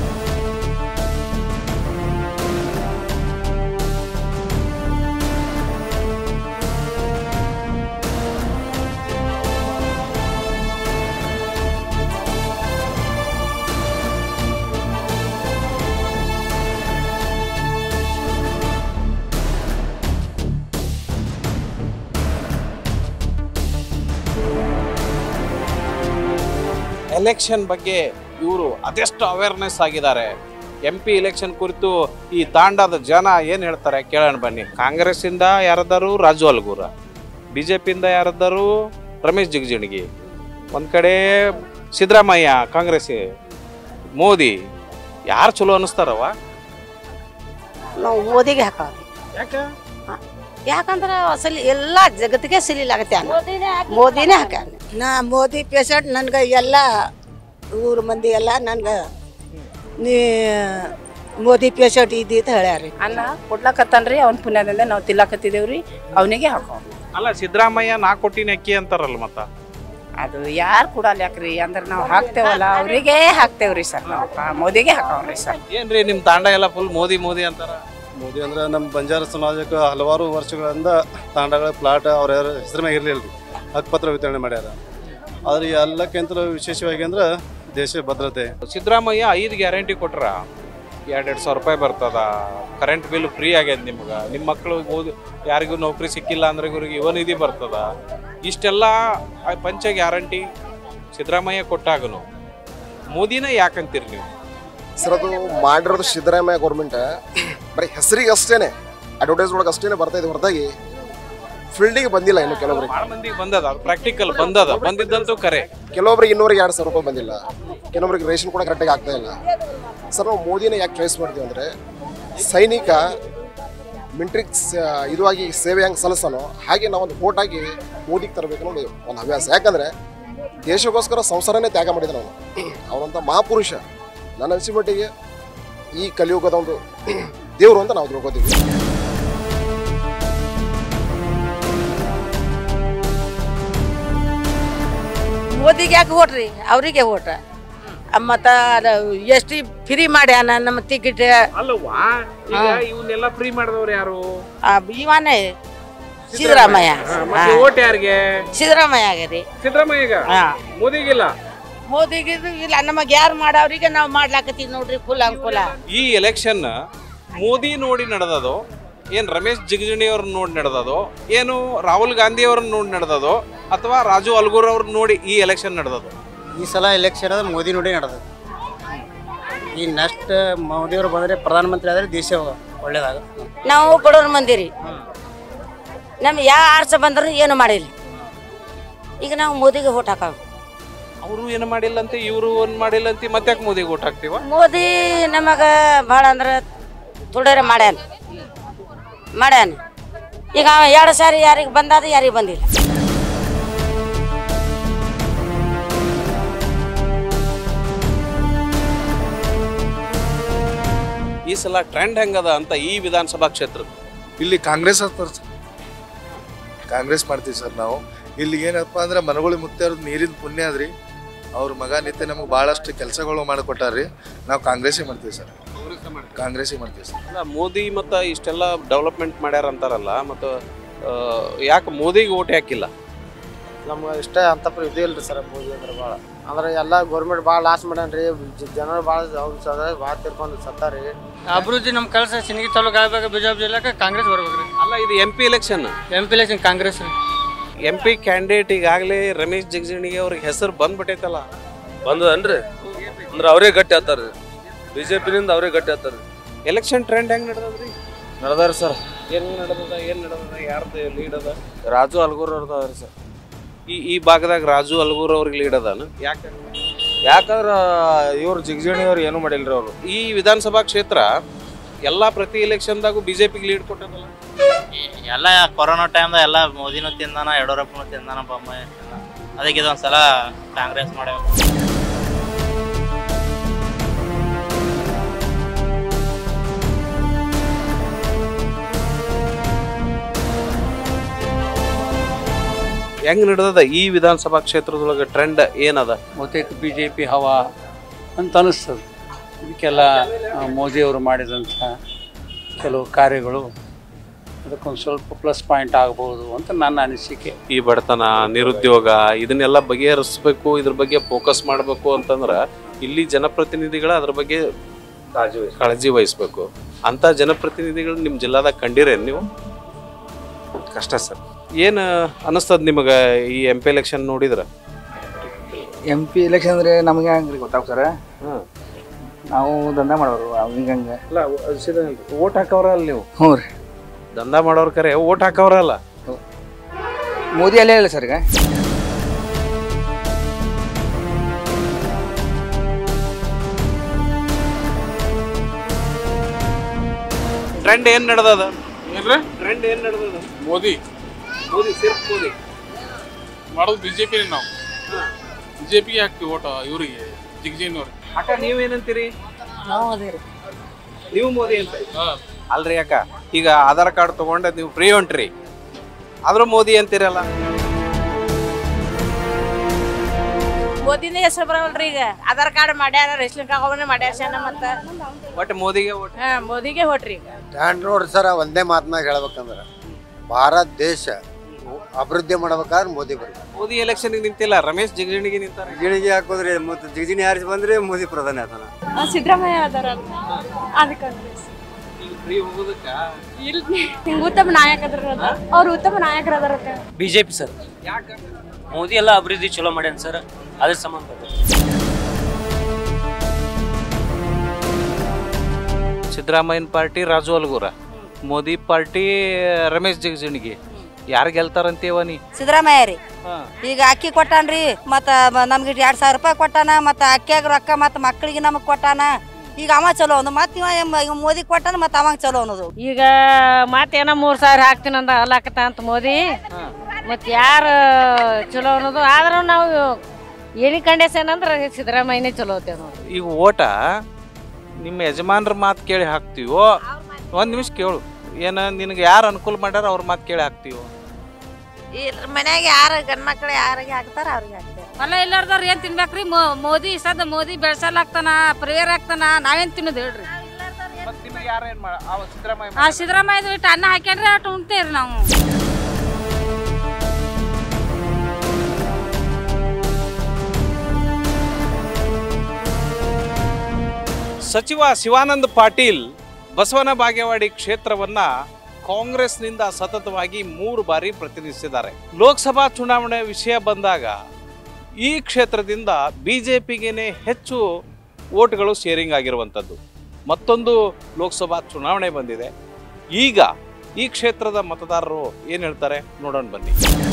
ಎಲೆಕ್ಷನ್ ಬಗ್ಗೆ ಇವರು ಅದೆಷ್ಟು ಅವೇರ್ನೆಸ್ ಆಗಿದ್ದಾರೆ ಎಂ ಪಿ ಎಲೆಕ್ಷನ್ ಕುರಿತು ಈ ತಾಂಡದ ಜನ ಏನು ಹೇಳ್ತಾರೆ ಕೇಳೋಣ ಬನ್ನಿ ಕಾಂಗ್ರೆಸ್ಸಿಂದ ಯಾರದ್ದಾರು ರಾಜು ಅಲ್ಗೂರ ಬಿ ಜೆ ಪಿಯಿಂದ ಯಾರದ್ದಾರು ರಮೇಶ್ ಜಿಗಜಿಣಗಿ ಒಂದು ಕಡೆ ಸಿದ್ದರಾಮಯ್ಯ ಕಾಂಗ್ರೆಸ್ ಮೋದಿ ಯಾರು ಚಲೋ ಅನ್ನಿಸ್ತಾರವ ನಾವು ಮೋದಿಗೆ ಹಾಕೋದು ಯಾಕೆ ಯಾಕಂದ್ರೆ ಅಸಲಿ ಎಲ್ಲ ಜಗತ್ತಿಗೆ ಸಿಲಿಲಾಗತ್ತೆ ಮೋದಿನೇ ಹಾಕ ನಾ ಮೋದಿ ಪೇಷಂಟ್ ನನ್ಗೆ ಎಲ್ಲ ಊರ ಮಂದಿ ಎಲ್ಲ ನನ್ಗೆ ನೀ ಮೋದಿ ಪೇಷಂಟ್ ಇದ್ದಿ ಅಂತ ಹೇಳ್ಯಾರಿ ಅನ್ನ ಕೊಡ್ಲಕತ್ತಾನ್ರಿ ಅವ್ನ ಪುಣ್ಯದಿಂದ ನಾವು ತಿಲ್ಲಕತ್ತಿದೇವ್ರಿ ಅವನಿಗೆ ಹಾಕೋ ಅಲ್ಲ ಸಿದ್ದರಾಮಯ್ಯ ನಾ ಕೊಟ್ಟಿನ ಅಕ್ಕಿ ಅಂತಾರಲ್ಲ ಮತ್ತ ಅದು ಯಾರು ಕೊಡಲ್ಲ ಯಾಕ್ರಿ ಅಂದ್ರೆ ನಾವು ಹಾಕ್ತೇವಲ್ಲ ಅವರಿಗೆ ಹಾಕ್ತೇವ್ರಿ ಸರ್ ನಾವು ಆ, ಮೋದಿಗೆ ಹಾಕೋವ್ರಿ ಸರ್ ಏನ್ರಿ ನಿಮ್ ತಾಂಡ ಎಲ್ಲ ಫುಲ್ ಮೋದಿ ಮೋದಿ ಅಂತಾರ ಮೋದಿ ಅಂದ್ರೆ ನಮ್ಮ ಬಂಜಾರ ಸಮಾಜಕ್ಕೆ ಹಲವಾರು ವರ್ಷಗಳಿಂದ ತಾಂಡಗಳ ಪ್ಲಾಟ್ ಅವ್ರ ಯಾರ ಹೆಸರು ಮ್ಯಾಗ ಇರಲಿಲ್ಲ ರೀ ಹಕ್ಕುಪತ್ರ ವಿತರಣೆ ಮಾಡ್ಯಾರ ಆದ್ರೆ ಎಲ್ಲಕ್ಕಿಂತಲೂ ವಿಶೇಷವಾಗಿ ಅಂದ್ರೆ ದೇಶ ಭದ್ರತೆ ಸಿದ್ದರಾಮಯ್ಯ ಐದು ಗ್ಯಾರಂಟಿ ಕೊಟ್ರ ಎರಡ್ ಎರಡ್ ಸಾವಿರ ರೂಪಾಯಿ ಬರ್ತದ ಕರೆಂಟ್ ಬಿಲ್ ಫ್ರೀ ಆಗ್ಯದ ನಿಮ್ಗ ನಿಮ್ಮ ಮಕ್ಕಳು ಓದಿ ಯಾರಿಗೂ ನೌಕರಿ ಸಿಕ್ಕಿಲ್ಲ ಅಂದ್ರೆ ಇವ್ರಿಗೆ ಯುವ ನಿಧಿ ಬರ್ತದ ಇಷ್ಟೆಲ್ಲ ಆ ಪಂಚ ಗ್ಯಾರಂಟಿ ಸಿದ್ದರಾಮಯ್ಯ ಕೊಟ್ಟಾಗನು ಮೋದಿನ ಯಾಕಂತೀರಿ ನೀವು ಸರ್ ಅದು ಮಾಡಿರೋದು ಸಿದ್ದರಾಮಯ್ಯ ಗೌರ್ಮೆಂಟ್ ಬರೀ ಹೆಸರಿಗೆ ಅಷ್ಟೇನೆ ಅಡ್ವರ್ಟೈಸ್ ಒಳಗೆ ಅಷ್ಟೇನೆ ಬರ್ತಾ ಇದೆ ಹೊರತಾಗಿ ಫೀಲ್ಡಿಗೆ ಬಂದಿಲ್ಲ ಇನ್ನು ಕೆಲವರಿಗೆ ಭಾಳ ಮಂದಿಗೆ ಬಂದದ ಪ್ರಾಕ್ಟಿಕಲ್ ಬಂದದ ಬಂದಿದ್ದಂತೂ ಕರೆ ಕೆಲವೊಬ್ರಿಗೆ ಇನ್ನೂರಿಗೆ ಎರಡು ಸಾವಿರ ರೂಪಾಯಿ ಬಂದಿಲ್ಲ ಕೆಲವೊಬ್ರಿಗೆ ರೇಷನ್ ಕೂಡ ಕರೆಕ್ಟಾಗಿ ಆಗ್ತಾ ಇಲ್ಲ ಸರ್ ನಾವು ಮೋದಿನ ಯಾಕೆ ಚಾಯ್ಸ್ ಮಾಡ್ತೀವಿ ಅಂದರೆ ಸೈನಿಕ ಮಿಲಿಟ್ರಿಗೆ ಇದು ಆಗಿ ಸೇವೆ ಹೆಂಗೆ ಸಲ್ಲಿಸೋನೋ ಹಾಗೆ ನಾವು ಒಂದು ವೋಟ್ ಆಗಿ ಮೋದಿಗೆ ತರಬೇಕು ಅನ್ನೋದು ಒಂದು ಹವ್ಯಾಸ ಯಾಕಂದರೆ ದೇಶಕ್ಕೋಸ್ಕರ ಸಂಸಾರನೇ ತ್ಯಾಗ ಮಾಡಿದ ಅವನು ಅವನಂತ ಮಹಾಪುರುಷ ನನ್ನ ಅನಿಸಿದ ಮಟ್ಟಿಗೆ ಈ ಕಲಿಯುಗದ ಒಂದು ದೇವರು ಅಂತ ನಾವು ತಿಳ್ಕೊತೀವಿ ಮೋದಿಗೆ ಯಾಕೆ ಓಟ್ರಿ ಅವರಿಗೆ ಓಟ ಮತ್ತು ಎಷ್ಟು ಫ್ರೀ ಮಾಡ್ಯಾನ ನಮ್ಮ ಟಿಕೆಟ್ ಅಲ್ಲವಾ ಈಗ ಇವನ್ನೆಲ್ಲ ಫ್ರೀ ಮಾಡಿದವ್ರು ಯಾರು ಇವನೇ ಸಿದ್ದರಾಮಯ್ಯ ಹಾ, ಮತ್ತೆ ಓಟ್ ಯಾರಿಗೆ ಸಿದ್ದರಾಮಯ್ಯ ಆಗ್ಯಾರಿ ಸಿದ್ದರಾಮಯ್ಯಗ ಹಾ. ಮೋದಿಗಿಲ್ಲ ಮೋದಿಗೆ ಇದು ಇಲ್ಲ ನಮಗೆ ಯಾರು ಮಾಡವ್ರಿಗೆ ನಾವು ಮಾಡ್ಲಾಕತ್ತೀವಿ ನೋಡ್ರಿ ಫುಲ್ ಅನುಕೂಲ ಈ ಎಲೆಕ್ಷನ್ ಮೋದಿ ನೋಡಿ ನಡೆದದು ಏನ್ ರಮೇಶ್ ಜಿಗಜಿಣಿ ಅವ್ರನ್ನ ನೋಡಿ ನಡೆದದು ಏನು ರಾಹುಲ್ ಗಾಂಧಿ ಅವ್ರನ್ನ ನೋಡಿ ನಡೆದದು ಅಥವಾ ರಾಜು ಅಲ್ಗೂರ್ ಅವ್ರನ್ನ ನೋಡಿ ಈ ಎಲೆಕ್ಷನ್ ನಡೆದದು ಈ ಸಲ ಎಲೆಕ್ಷನ್ ಅದು ಮೋದಿ ನೋಡಿ ನಡೆದ ಈ ನೆಕ್ಸ್ಟ್ ಮೋದಿಯವರು ಬಂದರೆ ಪ್ರಧಾನಮಂತ್ರಿ ಆದರೆ ದೇಶ ಒಳ್ಳೇದಾಗುತ್ತೆ ನಾವು ಬಡವ್ರ ಮಂದಿರಿ ನಮ್ಗೆ ಯಾವ ಆರ್ಸ ಬಂದ್ರು ಏನು ಮಾಡಿಲ್ಲ ಈಗ ನಾವು ಮೋದಿಗೆ ಓಟ್ ಹಾಕೋ ಅವರು ಏನು ಮಾಡಿಲ್ಲಂತೆ ಇವರು ಏನು ಮಾಡಿಲ್ಲಂತೆ ಮತ್ತೆ ಯಾಕೆ ಮೋದಿಗೆ ಓಟ್ ಹಾಕ್ತೀವ ಮೋದಿ ನಮಗ ಭಾಳ ಅಂದ್ರೆ ತುಡರೆ ಮಾಡ್ಯಾನ ಮಾಡ್ಯಾನ ಈಗ ಅವ ಎರಡು ಸಾರಿ ಯಾರಿಗೆ ಬಂದಾದ ಯಾರಿಗೆ ಬಂದಿಲ್ಲ ಈ ಸಲ ಟ್ರೆಂಡ್ ಹೆಂಗದ ಅಂತ ಈ ವಿಧಾನಸಭಾ ಕ್ಷೇತ್ರದ ಇಲ್ಲಿ ಕಾಂಗ್ರೆಸ್ ಹತ್ತಾರ ಸರ್ ಕಾಂಗ್ರೆಸ್ ಮಾಡ್ತೀವಿ ಸರ್ ನಾವು ಇಲ್ಲಿ ಏನಪ್ಪ ಅಂದ್ರೆ ಮನಗೋಳಿ ಮುತ್ತೇವ್ರದ್ದು ನೀರಿನ ಪುಣ್ಯ ಅದ್ರಿ ಅವ್ರ ಮಗ ನಿತ್ಯ ನಮಗೆ ಭಾಳಷ್ಟು ಕೆಲಸಗಳು ಮಾಡಿಕೊಟ್ಟಾರ್ರಿ ನಾವು ಕಾಂಗ್ರೆಸ್ಸೇ ಮಾಡ್ತೀವಿ ಸರ್ ಕಾಂಗ್ರೆಸ್ಸೇ ಮಾಡ್ತೀವಿ ಸರ್ ಅಲ್ಲ ಮೋದಿ ಮತ್ತು ಇಷ್ಟೆಲ್ಲ ಡೆವಲಪ್ಮೆಂಟ್ ಮಾಡ್ಯಾರ ಅಂತಾರಲ್ಲ ಮತ್ತು ಯಾಕೆ ಮೋದಿಗೆ ಓಟ್ ಹಾಕಿಲ್ಲ ನಮ್ಗೆ ಇಷ್ಟ ಅಂತಪ್ಪ ಇದು ಇಲ್ರಿ ಸರ್ ಮೋದಿ ಅಂದ್ರೆ ಭಾಳ ಅಂದ್ರೆ ಎಲ್ಲ ಗೌರ್ಮೆಂಟ್ ಭಾಳ ಲಾಸ್ ಮಾಡ್ಯಾನ್ರಿ ಜನರು ಭಾಳ ಅವ್ರು ಸದ ಭಾಳ ತಿರ್ಕೊಂಡು ಸತ್ತಾರಿ ಅಭಿವೃದ್ಧಿ ನಮ್ಮ ಕೆಲಸ ಸಿಂದಗಿ ತಾಲೂಕು ಆಗ್ಬೇಕು ಬಿಜಾಪುರ ಜಿಲ್ಲೆಗೆ ಕಾಂಗ್ರೆಸ್ ಬರ್ಬೇಕ್ರಿ ಅಲ್ಲ ಇದು M P election M P election Congress ರೀ ಎಂ ಪಿ ಕ್ಯಾಂಡಿಡೇಟ್ ಈಗಾಗಲೇ ರಮೇಶ್ ಜಿಗಜಿಣಿಗೆ ಅವ್ರಿಗೆ ಹೆಸರು ಬಂದ್ಬಿಟ್ಟೈತಲ್ಲ ಬಂದದನ್ರಿ ಅಂದ್ರೆ ಅವರೇ ಗಟ್ಟಿ ಆತಾರ್ರಿ ಬಿಜೆಪಿನಿಂದ ಅವರೇ ಗಟ್ಟಿ ಆತಾರ್ರಿ ಎಲೆಕ್ಷನ್ ಟ್ರೆಂಡ್ ಹೆಂಗ್ ನಡೆದದ್ರಿ ನಡೆದಾರ ಸರ್ ಏನ್ ನಡೆದದ ಏನ್ ನಡೆದದ ಯಾರ್ದು ಲೀಡ್ ಅದ ರಾಜು ಅಲ್ಗೂರ್ ಅವ್ರದವ್ರಿ ಸರ್ ಈ ಈ ಭಾಗದಾಗ ರಾಜು ಅಲ್ಗೂರ್ ಅವ್ರಿಗೆ ಲೀಡ್ ಅದಾನ ಯಾಕೆ ಯಾಕಂದ್ರ ಇವ್ರು ಜಿಗಜಿಣಿ ಅವ್ರು ಏನು ಮಾಡಿಲ್ರಿ ಅವರು ಈ ವಿಧಾನಸಭಾ ಕ್ಷೇತ್ರ ಎಲ್ಲಾ ಪ್ರತಿ ಎಲೆಕ್ಷನ್ದಾಗೂ ಬಿಜೆಪಿಗೆ ಲೀಡ್ ಕೊಟ್ಟದಲ್ಲ ಎಲ್ಲ ಕೊರೋನಾ ಟೈಮ್ದಾಗ ಎಲ್ಲ ಮೋದಿನೂ ತಿಂದಾನ ಯಡಿಯೂರಪ್ಪನೂ ತಿಂದಾನ ಬೊಮ್ಮಾಯಿ ತಿಂದಾನ ಅದಕ್ಕೆ ಇದೊಂದ್ಸಲ ಕಾಂಗ್ರೆಸ್ ಮಾಡ್ಯಾವ ಹೆಂಗ್ ನಡೆದದ ಈ ವಿಧಾನಸಭಾ ಕ್ಷೇತ್ರದೊಳಗೆ ಟ್ರೆಂಡ್ ಏನದ ಬಹುತೇಕ ಬಿ ಜೆ ಪಿ ಹವಾ ಅಂತ ಅನಿಸ್ತದೆ ಇದಕ್ಕೆಲ್ಲ ಆ, ಮೋದಿಯವರು ಮಾಡಿದಂಥ ಕೆಲವು ಕಾರ್ಯಗಳು ಅದಕ್ಕೊಂದು ಸ್ವಲ್ಪ ಪ್ಲಸ್ ಪಾಯಿಂಟ್ ಆಗ್ಬೋದು ಅಂತ ನನ್ನ ಅನಿಸಿಕೆ ಈ ಬಡತನ ನಿರುದ್ಯೋಗ ಇದನ್ನೆಲ್ಲ ಬಗೆಹರಿಸ್ಬೇಕು ಇದ್ರ ಬಗ್ಗೆ ಫೋಕಸ್ ಮಾಡಬೇಕು ಅಂತಂದ್ರ ಇಲ್ಲಿ ಜನಪ್ರತಿನಿಧಿಗಳ ಅದ್ರ ಬಗ್ಗೆ ಕಾಳಜಿ ವಹಿಸ್ಬೇಕು ಅಂತ ಜನಪ್ರತಿನಿಧಿಗಳು ನಿಮ್ಮ ಜಿಲ್ಲಾದಾಗ ಕಂಡಿರೇನ್ ನೀವು ಕಷ್ಟ ಸರ್ ಏನು ಅನಿಸ್ತದ ನಿಮಗೆ ಈ ಎಂ ಪಿ ಎಲೆಕ್ಷನ್ ನೋಡಿದ್ರ ಎಂ ಪಿ ಎಲೆಕ್ಷನ್ ಅಂದ್ರೆ ನಮಗೆ ಹಂಗ್ರಿ ಗೊತ್ತಾಗ ಸರ್ ನಾವು ದಂಧ ಮಾಡೋರು ಹಿಂಗ ಹಂಗ ಅಲ್ಲ ಓಟ್ ಹಾಕವ್ರ ಅಲ್ಲ ನೀವು ಹ್ಞೂ ರೀ ದಂಧ ಮಾಡೋರ್ ಕರೆ ಓಟ್ ಹಾಕವ್ರಲ್ಲ ಮೋದಿ ಅಲ್ಲೇ ಇಲ್ಲ ಸರ್ ಈಗ ಟ್ರೆಂಡ್ ಏನ್ ನಡೆದದ ಏನ್ರಿ ಟ್ರೆಂಡ್ ಏನ್ ನಡೆದದ ಮೋದಿ ಮೋದಿ ಸಿರ್ಫ್ ಮೋದಿ ಮಾಡೋದು ಬಿಜೆಪಿ ನಾವು ಬಿಜೆಪಿಗೆ ಹಾಕ್ತಿವಿ ಓಟ ಇವರಿಗೆ ಜಿಗ್ಜಿನವ್ರಿಗೆ ಅಕ್ಕ ನೀವೇನಂತೀರಿ ನಾವು ಅದೇ ರೀ ನೀವು ಮೋದಿ ಅಂತ ಅಲ್ರಿ ಅಕ್ಕ ಈಗ ಆಧಾರ್ ಕಾರ್ಡ್ ತಗೊಂಡೆ ನೀವು ಫ್ರೀ ಹೊಂಟ್ರಿ ಆದ್ರೂ ಮೋದಿ ಅಂತೀರಲ್ಲ ಮೋದಿನೇ ಹೆಸರು ಬರವಲ್ರಿ ಈಗ ಆಧಾರ್ ಕಾರ್ಡ್ ಮಾಡ್ಯಾರ ರೇಷನ್ ಕಾರ್ಡ್ ಮಾಡ್ಯಾರ ಸಣ್ಣ ಮತ್ತ ಒಟ್ಟು ಮೋದಿಗೆ ಓಟ್ ಹಾ ಮೋದಿಗೆ ಹೊಟ್ರಿ ಈಗ ಸ್ಟ್ಯಾಂಡ್ ನೋಡ್ರಿ ಸರ್ ಒಂದೇ ಮಾತನಾಗ ಹೇಳ್ಬೇಕಂದ್ರೆ ಭಾರತ ದೇಶ ಅಭಿವೃದ್ಧಿ ಮಾಡ್ಬೇಕಾದ್ರೆ ಮೋದಿ ಬರ್ಬೇಕು ಮೋದಿ ಎಲೆಕ್ಷನ್ ನಿಂತಿಲ್ಲ ರಮೇಶ್ ಜಿಗಜಿಣಿಗೆ ನಿಂತಾರ ಜಿಗಣಿಗೆ ಹಾಕೋದ್ರಿ ಮತ್ತೆ ಜಿಗಜಿಣಿ ಆರಿಸಿ ಬಂದ್ರೆ ಮೋದಿ ಪ್ರಧಾನಿ ಆತನ ಸಿದ್ದರಾಮಯ್ಯ ಅದಾರ ಅದಕ್ಕೆ ಫ್ರೀ ಹೋಗೋದಕ್ಕ ಇಲ್ರಿ ಹಿಂಗ್ ಉತ್ತಮ ನಾಯಕದ್ರ ಅವ್ರು ಉತ್ತಮ ನಾಯಕರದಾರ ಬಿಜೆಪಿ ಸರ್ ಮೋದಿ ಎಲ್ಲ ಅಭಿವೃದ್ಧಿ ಚಲೋ ಮಾಡ್ಯಾನ ಸರ್ ಅದ್ರ ಸಂಬಂಧ ಸಿದ್ದರಾಮಯ್ಯನ ಪಾರ್ಟಿ ರಾಜು ಅಲ್ಗೂರ ಮೋದಿ ಪಾರ್ಟಿ ರಮೇಶ್ ಜಿಗಜಿಣಿಗೆ ಯಾರು ಗೆಲ್ತಾರಂತೀವ ನೀ ಸಿದ್ದರಾಮಯ್ಯ ರೀ ಈಗ ಅಕ್ಕಿ ಕೊಟ್ಟಾನ್ರಿ ಮತ್ತ ಮ- ನಮ್ಗೆ ಎರಡ್ ಸಾವಿರ ರೂಪಾಯಿ ಕೊಟ್ಟಾನ ಮತ್ತ ಅಕ್ಕಿಯಾಗ ರೊಕ್ಕ ಮತ್ತ ಮಕ್ಕಳಿಗೆ ನಮಗ್ ಕೊಟ್ಟಾನ ಈಗ ಅವ ಚಲೋ ಒಂದು ಮತ್ ಇವ ಎಮ್- ಇವ ಮೋದಿ ಕೊಟ್ಟಾನ ಮತ್ತ ಅವಾಗ ಚಲೋ ಅನ್ನೋದು ಈಗ ಮತ್ತೇನೋ ಮೂರ್ ಸಾವಿರ ಹಾಕ್ತೀನಿ ಅಂದ ಅಲ್ಲಕತ್ತ ಅಂತ ಮೋದಿ ಮತ್ ಯಾರು ಚಲೋ ಅನ್ನೋದು ಆದ್ರೂ ನಾವು ಏನಿ ಕಂಡೀಷನ್ ಅಂದ್ರೆ ಸಿದ್ದರಾಮಯ್ಯನೇ ಚಲೋ ಐತೆ ನೋಡಿ ಈಗ ಓಟ ನಿಮ್ಮ ಯಜಮಾನ್ರ ಮಾತು ಕೇಳಿ ಹಾಕ್ತೀವೋ ಒಂದು ನಿಮಿಷ ಕೇಳು ಏನು ನಿನಗೆ ಯಾರು ಅನುಕೂಲ ಮಾಡ್ಯಾರ ಅವ್ರ ಮಾತು ಕೇಳಿ ಹಾಕ್ತೀವೋ ಮನ್ಯಾಗ ಯಾರ ಗಂಡ್ ಮಕ್ಳು ಯಾರಿಗೆ ಹಾಕ್ತಾರ ಅವ್ರಿಗೆ ಹಾಕ್ತಾರೆ ಹೊಲ ಇಲ್ಲಾರ್ದವ್ರು ಏನ್ ತಿನ್ಬೇಕ್ರಿ ಮೋ- ಮೋದಿ ಸದ ಮೋದಿ ಬೆಳ್ಸಲ್ ಆಗ್ತಾನ ಪ್ರಿಯರ್ ಆಗ್ತಾನ ನಾವೇನ್ ತಿನ್ನೋದು ಹೇಳ್ರಿ ಆ ಸಿದ್ದರಾಮಯ್ಯ ಇಟ್ಟು ಅನ್ನ ಹಾಕ್ಯಾನ್ರಿ ಅಷ್ಟು ಉಣ್ತೇವ್ರಿ ನಾವು ಸಚಿವ ಶಿವಾನಂದ ಪಾಟೀಲ್ ಬಸವನ ಬಾಗೇವಾಡಿ ಕ್ಷೇತ್ರವನ್ನ ಕಾಂಗ್ರೆಸ್ನಿಂದ ಸತತವಾಗಿ ಮೂರು ಬಾರಿ ಪ್ರತಿನಿಧಿಸಿದ್ದಾರೆ ಲೋಕಸಭಾ ಚುನಾವಣೆ ವಿಷಯ ಬಂದಾಗ ಈ ಕ್ಷೇತ್ರದಿಂದ ಬಿಜೆಪಿಗೇನೆ ಹೆಚ್ಚು ಓಟ್ಗಳು ಶೇರಿಂಗ್ ಆಗಿರುವಂಥದ್ದು ಮತ್ತೊಂದು ಲೋಕಸಭಾ ಚುನಾವಣೆ ಬಂದಿದೆ ಈಗ ಈ ಕ್ಷೇತ್ರದ ಮತದಾರರು ಏನು ಹೇಳ್ತಾರೆ ನೋಡೋಣ ಬನ್ನಿ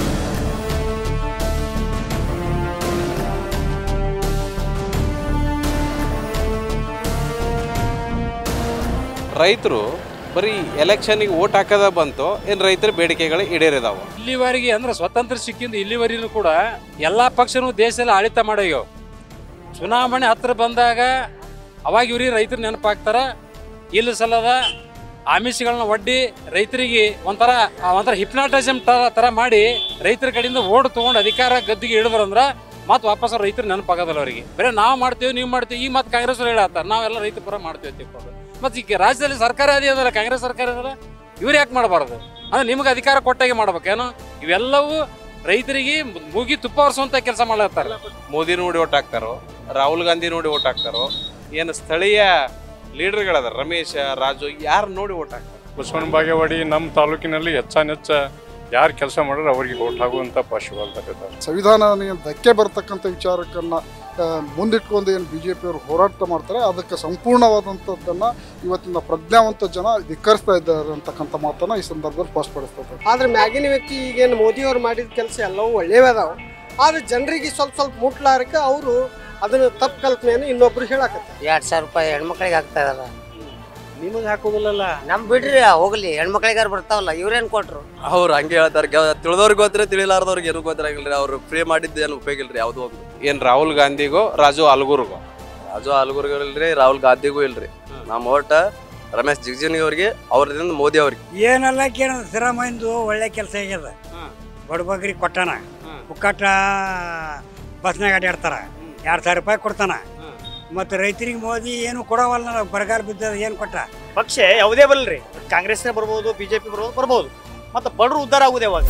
ರೈತರು ಬರೀ ಎಲೆಕ್ಷನ್ಗೆ ಓಟ್ ಹಾಕದ ಬಂತು ಏನು ರೈತರ ಬೇಡಿಕೆಗಳು ಈಡೇರಿದಾವ ಇಲ್ಲಿವರೆಗೆ ಅಂದ್ರೆ ಸ್ವತಂತ್ರ ಸಿಕ್ಕಿಂದ ಇಲ್ಲಿವರೆಗೂ ಕೂಡ ಎಲ್ಲ ಪಕ್ಷನೂ ದೇಶದಲ್ಲಿ ಆಡಳಿತ ಮಾಡ್ಯಾವ ಚುನಾವಣೆ ಹತ್ರ ಬಂದಾಗ ಅವಾಗ ಇವ್ರಿಗೆ ರೈತರು ನೆನಪಾಗ್ತಾರ ಇಲ್ಲ ಸಲದ ಆಮಿಷಗಳನ್ನ ಒಡ್ಡಿ ರೈತರಿಗೆ ಒಂಥರ ಆ ಒಂಥರ ಹಿಪ್ನಾಟಿಸಮ್ ಥರ ಮಾಡಿ ರೈತರ ಕಡೆಯಿಂದ ಓಡ್ ತೊಗೊಂಡು ಅಧಿಕಾರ ಗದ್ದಿಗೆ ಹಿಡಿದ್ರಂದ್ರೆ ಮತ್ತೆ ವಾಪಸ್ ರೈತರು ನೆನಪಾಗೋದಿಲ್ಲ ಅವರಿಗೆ ಬರೀ ನಾವು ಮಾಡ್ತೀವಿ ನೀವು ಮಾಡ್ತೀವಿ ಈ ಮತ್ತೆ ಕಾಂಗ್ರೆಸ್ ಅವ್ರು ಹೇಳತ್ತಾರ ನಾವೆಲ್ಲ ರೈತ ಪರ ಮಾಡ್ತೀವಿ ತಿಳ್ಕೊಂಡು ಮತ್ತೆ ಈಗ ರಾಜ್ಯದಲ್ಲಿ ಸರ್ಕಾರ ಅದೇ ಅದಲ್ಲ ಕಾಂಗ್ರೆಸ್ ಸರ್ಕಾರ ಅದಲ್ಲ ಇವ್ರು ಯಾಕೆ ಮಾಡಬಾರ್ದು ಅಂದ್ರೆ ನಿಮ್ಗೆ ಅಧಿಕಾರ ಕೊಟ್ಟಾಗೆ ಮಾಡ್ಬೇಕೇನು ಇವೆಲ್ಲವೂ ರೈತರಿಗೆ ಮೂಗಿ ತುಪ್ಪ ಒರೆಸುವಂತ ಕೆಲಸ ಮಾಡ್ಲತ್ತಾರ ಮೋದಿ ನೋಡಿ ಓಟ್ ಹಾಕ್ತಾರೋ ರಾಹುಲ್ ಗಾಂಧಿ ನೋಡಿ ಓಟ್ ಹಾಕ್ತಾರೋ ಏನು ಸ್ಥಳೀಯ ಲೀಡರ್ಗಳದ ರಮೇಶ್ ರಾಜು ಯಾರು ನೋಡಿ ಓಟ್ ಹಾಕ್ತಾರೆ ಬಸವನ ಬಾಗೇವಾಡಿ ನಮ್ಮ ತಾಲೂಕಿನಲ್ಲಿ ಹೆಚ್ಚಾನೆಚ್ಚ ಯಾರು ಕೆಲಸ ಮಾಡ್ರೆ ಅವರಿಗೆ ಓಟ್ ಆಗುವಂಥ ಪಶುವಾಲ್ದಾರಿದ್ದಾರೆ ಸಂವಿಧಾನ ಧಕ್ಕೆ ಬರ್ತಕ್ಕಂಥ ವಿಚಾರಕ್ಕನ್ನ ಆ, ಮುಂದಿಟ್ಕೊಂಡು ಏನು ಬಿ ಜೆ ಪಿಯವರು ಹೋರಾಟ ಮಾಡ್ತಾರೆ ಅದಕ್ಕೆ ಸಂಪೂರ್ಣವಾದಂಥದ್ದನ್ನು ಇವತ್ತಿನ ಪ್ರಜ್ಞಾವಂತ ಜನ ಧಿಕ್ಕರಿಸ್ತಾ ಇದ್ದಾರೆ ಅಂತಕ್ಕಂಥ ಮಾತನ್ನ ಈ ಸಂದರ್ಭದಲ್ಲಿ ಸ್ಪಷ್ಟಪಡಿಸ್ತದೆ ಆದ್ರೆ ಮ್ಯಾಗಿನ ವ್ಯಕ್ತಿ ಈಗೇನು ಮೋದಿಯವ್ರು ಮಾಡಿದ ಕೆಲಸ ಎಲ್ಲವೂ ಒಳ್ಳೆಯವೇ ಅದಾವ ಆದ್ರೆ ಜನರಿಗೆ ಸ್ವಲ್ಪ ಸ್ವಲ್ಪ ಮುಟ್ಲಾರಕ್ಕೆ ಅವರು ಅದನ್ನ ತಪ್ಪು ಕಲ್ಪನೆಯನ್ನು ಇನ್ನೊಬ್ರು ಹೇಳಕತ್ತಾರೆ ಎರಡ್ ಸಾವಿರ ರೂಪಾಯಿ ಹೆಣ್ಮಕ್ಳಿಗೆ ಆಗ್ತಾ ಇದಲ್ಲ ನಿಮಗೆ ಹಾಕೋದಿಲ್ಲಲ್ಲ ನಮ್ ಬಿಡ್ರಿ ಹೋಗ್ಲಿ ಹೆಣ್ಮಕ್ಳಿಗಾರು ಬರ್ತಾವಲ್ಲ ಇವ್ರೇನ್ ಕೊಟ್ರು ಅವ್ರು ಹಂಗೆ ಹೇಳ್ತಾರೆ ತಿಳಿದವ್ರಿಗೆ ಗೊತ್ತಿರ ತಿಳಿಲಾರ್ದವ್ರಿಗೆ ಏನು ಗೊತ್ತಿರಂಗಿಲ್ಲ ಅವ್ರು ಫ್ರೀ ಮಾಡಿದ್ದು ಏನು ಉಪಯೋಗ ಇಲ್ರಿ ಯಾವುದೋ ಒಂದು ಏನು ರಾಹುಲ್ ಗಾಂಧಿಗೋ ರಾಜು ಅಲ್ಗೂರ್ಗೋ ರಾಜು ಆಲ್ಗುರ್ಗೂ ಇಲ್ರಿ ರಾಹುಲ್ ಗಾಂಧಿಗೂ ಇಲ್ರಿ ನಮ್ಮ ಓಟ ರಮೇಶ್ ಜಿಗಜಿನಿ ಅವ್ರಿಗೆ ಅವ್ರದಿಂದ ಮೋದಿ ಅವ್ರಿಗೆ ಏನೆಲ್ಲ ಕೇಳ ಸಿದ್ದರಾಮಯ್ಯಂದು ಒಳ್ಳೆ ಕೆಲಸ ಆಗ್ಯದ ಬಡಬಗ್ರಿಗೆ ಕೊಟ್ಟಾನ ಮುಕ್ಕಾಟ ಬಸ್ನಾಗ ಅಡ್ಯಾಡ್ತಾರ ಎರಡು ಸಾವಿರ ರೂಪಾಯಿ ಕೊಡ್ತಾನ ಮತ್ತು ರೈತರಿಗೆ ಮೋದಿ ಏನು ಕೊಡವಲ್ಲ ಬರಗಾಲ ಬಿದ್ದದ ಏನು ಕೊಟ್ಟ ಪಕ್ಷ ಯಾವುದೇ ಬರಲ್ರಿ ಕಾಂಗ್ರೆಸ್ನೇ ಬರ್ಬೋದು ಬಿಜೆಪಿ ಬರ್ಬೋದು ಬರ್ಬೋದು ಮತ್ತೆ ಬಡವರು ಉದ್ಧಾರ ಆಗುದು ಯಾವಾಗ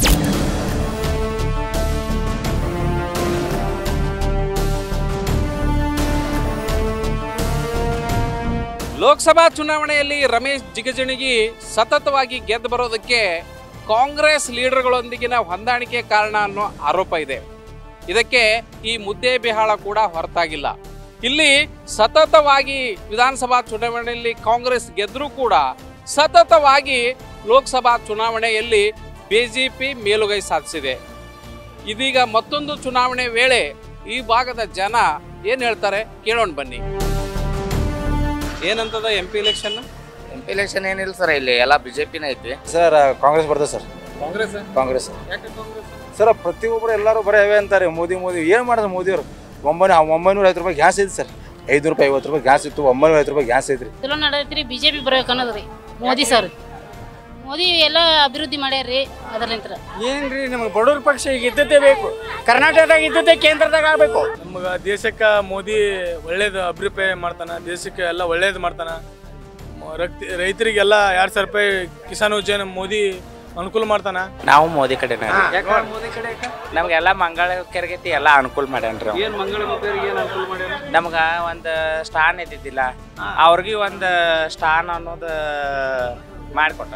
ಲೋಕಸಭಾ ಚುನಾವಣೆಯಲ್ಲಿ ರಮೇಶ್ ಜಿಗಜಿಣಗಿ ಸತತವಾಗಿ ಗೆದ್ದು ಬರೋದಕ್ಕೆ ಕಾಂಗ್ರೆಸ್ ಲೀಡರ್ಗಳೊಂದಿಗಿನ ಹೊಂದಾಣಿಕೆ ಕಾರಣ ಅನ್ನೋ ಆರೋಪ ಇದೆ ಇದಕ್ಕೆ ಈ ಮುದ್ದೆ ಬಿಹಾಳ ಕೂಡ ಹೊರತಾಗಿಲ್ಲ ಇಲ್ಲಿ ಸತತವಾಗಿ ವಿಧಾನಸಭಾ ಚುನಾವಣೆಯಲ್ಲಿ ಕಾಂಗ್ರೆಸ್ ಗೆದ್ರೂ ಕೂಡ ಸತತವಾಗಿ ಲೋಕಸಭಾ ಚುನಾವಣೆಯಲ್ಲಿ ಬಿಜೆಪಿ ಮೇಲುಗೈ ಸಾಧಿಸಿದೆ ಇದೀಗ ಮತ್ತೊಂದು ಚುನಾವಣೆ ವೇಳೆ ಈ ಭಾಗದ ಜನ ಏನ್ ಹೇಳ್ತಾರೆ ಕೇಳೋಣ ಬನ್ನಿ ಏನಂತದ M P election M P election ಏನಿಲ್ಲ ಸರ್ ಇಲ್ಲಿ ಎಲ್ಲ ಬಿಜೆಪಿನೇ ಐತಿ ಸರ್ ಕಾಂಗ್ರೆಸ್ ಬರ್ತದೆ ಸರ್ ಕಾಂಗ್ರೆಸ್ ಕಾಂಗ್ರೆಸ್ ಯಾಕೆ ಕಾಂಗ್ರೆಸ್ ಸರ್ ಪ್ರತಿಯೊಬ್ಬರು ಎಲ್ಲರೂ ಬರೀ ಅವೇ ಅಂತಾರೆ ಮೋದಿ ಮೋದಿ ಏನು ಮಾಡಿದ್ರು ಮೋದಿಯವರು ಒಂಬೈನೂರ ಒಂಬೈನೂರ ಐವತ್ತು ರೂಪಾಯಿ ಗ್ಯಾಸ್ ಐತಿ ಸರ್ ಐದುನೂರು ರೂಪಾಯಿ ಐವತ್ತು ರೂಪಾಯಿ ಗ್ಯಾಸ್ ಇತ್ತು ಒಂಬೈನೂರ ಐವತ್ತು ರೂಪಾಯಿ ಗ್ಯಾಸ್ ಐತ್ರಿ ಚಲೋ ನಡೆದೈತ್ರಿ ಬಿಜೆಪಿ ಬರ್ಬೇಕು ಅನ್ನೋದ್ರಿ ಮೋದಿ ಸರ್ ಮೋದಿ ಎಲ್ಲ ಅಭಿವೃದ್ಧಿ ಮಾಡ್ಯಾರ್ರಿ ಅದರ್ಲಿಂತ್ರ ಏನ್ರಿ ನಮಗೆ ಬಡವ್ರ ಪಕ್ಷ ಈಗ ಇದ್ದದ್ದೇ ಬೇಕು ಕರ್ನಾಟಕದಾಗ ಇದ್ದದ್ದೇ ಕೇಂದ್ರದಾಗ ಆಗ್ಬೇಕು ನಮ್ಗೆ ದೇಶಕ್ಕೆ ಮೋದಿ ಒಳ್ಳೇದು ಅಭಿಪ್ರಾಯ ಮಾಡ್ತಾನ ದೇಶಕ್ಕೆ ಎಲ್ಲ ಒಳ್ಳೇದು ಮಾಡ್ತಾನ ಮ- ರಕ್ತಿ ರೈತರಿಗೆಲ್ಲ ಎರಡು ಸಾವಿರ ರೂಪಾಯಿ ಕಿಸಾನ್ ಯೋಜನೆ ಮೋದಿ ಅನುಕೂಲ ಮಾಡ್ತಾನ ನಾವು ಮೋದಿ ಕಡೆನೇ ಯಾಕೆ ಮೋದಿ ಕಡೆ ನಮ್ಗೆಲ್ಲ ಮಂಗಳ ಕೆರ್ಗೈತಿ ಎಲ್ಲ ಅನುಕೂಲ ಮಾಡ್ಯಾನ್ರಿ ಅವ. ಏನ್ ಮಂಗಳ ಮಕ್ಕಳಿಗೆ ಏನ್ ಅನುಕೂಲ ಮಾಡ್ಯಾರ ನಮ್ಗ ಒಂದು ಸ್ಟಾನ್ ಇದ್ದಿದ್ದಿಲ್ಲ ಅವ್ರಿಗೆ ಒಂದು ಸ್ಟಾನ್ ಅನ್ನೋದು ಮಾಡಿಕೊಟ್ಟ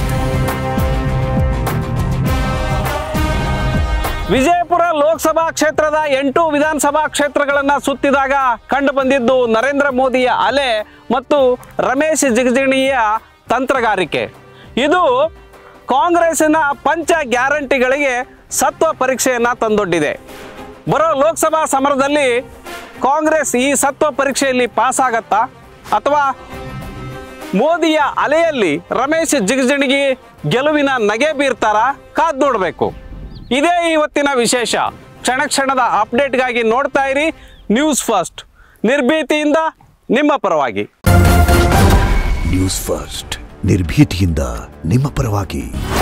ವಿಜಯಪುರ ಲೋಕಸಭಾ ಕ್ಷೇತ್ರದ ಎಂಟು ವಿಧಾನಸಭಾ ಕ್ಷೇತ್ರಗಳನ್ನು ಸುತ್ತಿದಾಗ ಕಂಡು ಬಂದಿದ್ದು ನರೇಂದ್ರ ಮೋದಿಯ ಅಲೆ ಮತ್ತು ರಮೇಶ್ ಜಿಗಜಿಣಿಯ ತಂತ್ರಗಾರಿಕೆ ಇದು ಕಾಂಗ್ರೆಸ್ಸಿನ ಪಂಚ ಗ್ಯಾರಂಟಿಗಳಿಗೆ ಸತ್ವ ಪರೀಕ್ಷೆಯನ್ನು ತಂದೊಡ್ಡಿದೆ ಬರೋ ಲೋಕಸಭಾ ಸಮರದಲ್ಲಿ ಕಾಂಗ್ರೆಸ್ ಈ ಸತ್ವ ಪರೀಕ್ಷೆಯಲ್ಲಿ ಪಾಸ್ ಆಗತ್ತಾ ಅಥವಾ ಮೋದಿಯ ಅಲೆಯಲ್ಲಿ ರಮೇಶ್ ಜಿಗಜಿಣಗಿ ಗೆಲುವಿನ ನಗೆ ಬೀರ್ತಾರ ಕಾದ್ ನೋಡಬೇಕು ಇದೇ ಇವತ್ತಿನ ವಿಶೇಷ ಕ್ಷಣ ಕ್ಷಣದ ಅಪ್ಡೇಟ್ಗಾಗಿ ನೋಡ್ತಾ ಇರಿ ನ್ಯೂಸ್ ಫಸ್ಟ್ ನಿರ್ಭೀತಿಯಿಂದ ನಿಮ್ಮ ಪರವಾಗಿ ನ್ಯೂಸ್ ಫಸ್ಟ್ ನಿರ್ಭೀತಿಯಿಂದ ನಿಮ್ಮ ಪರವಾಗಿ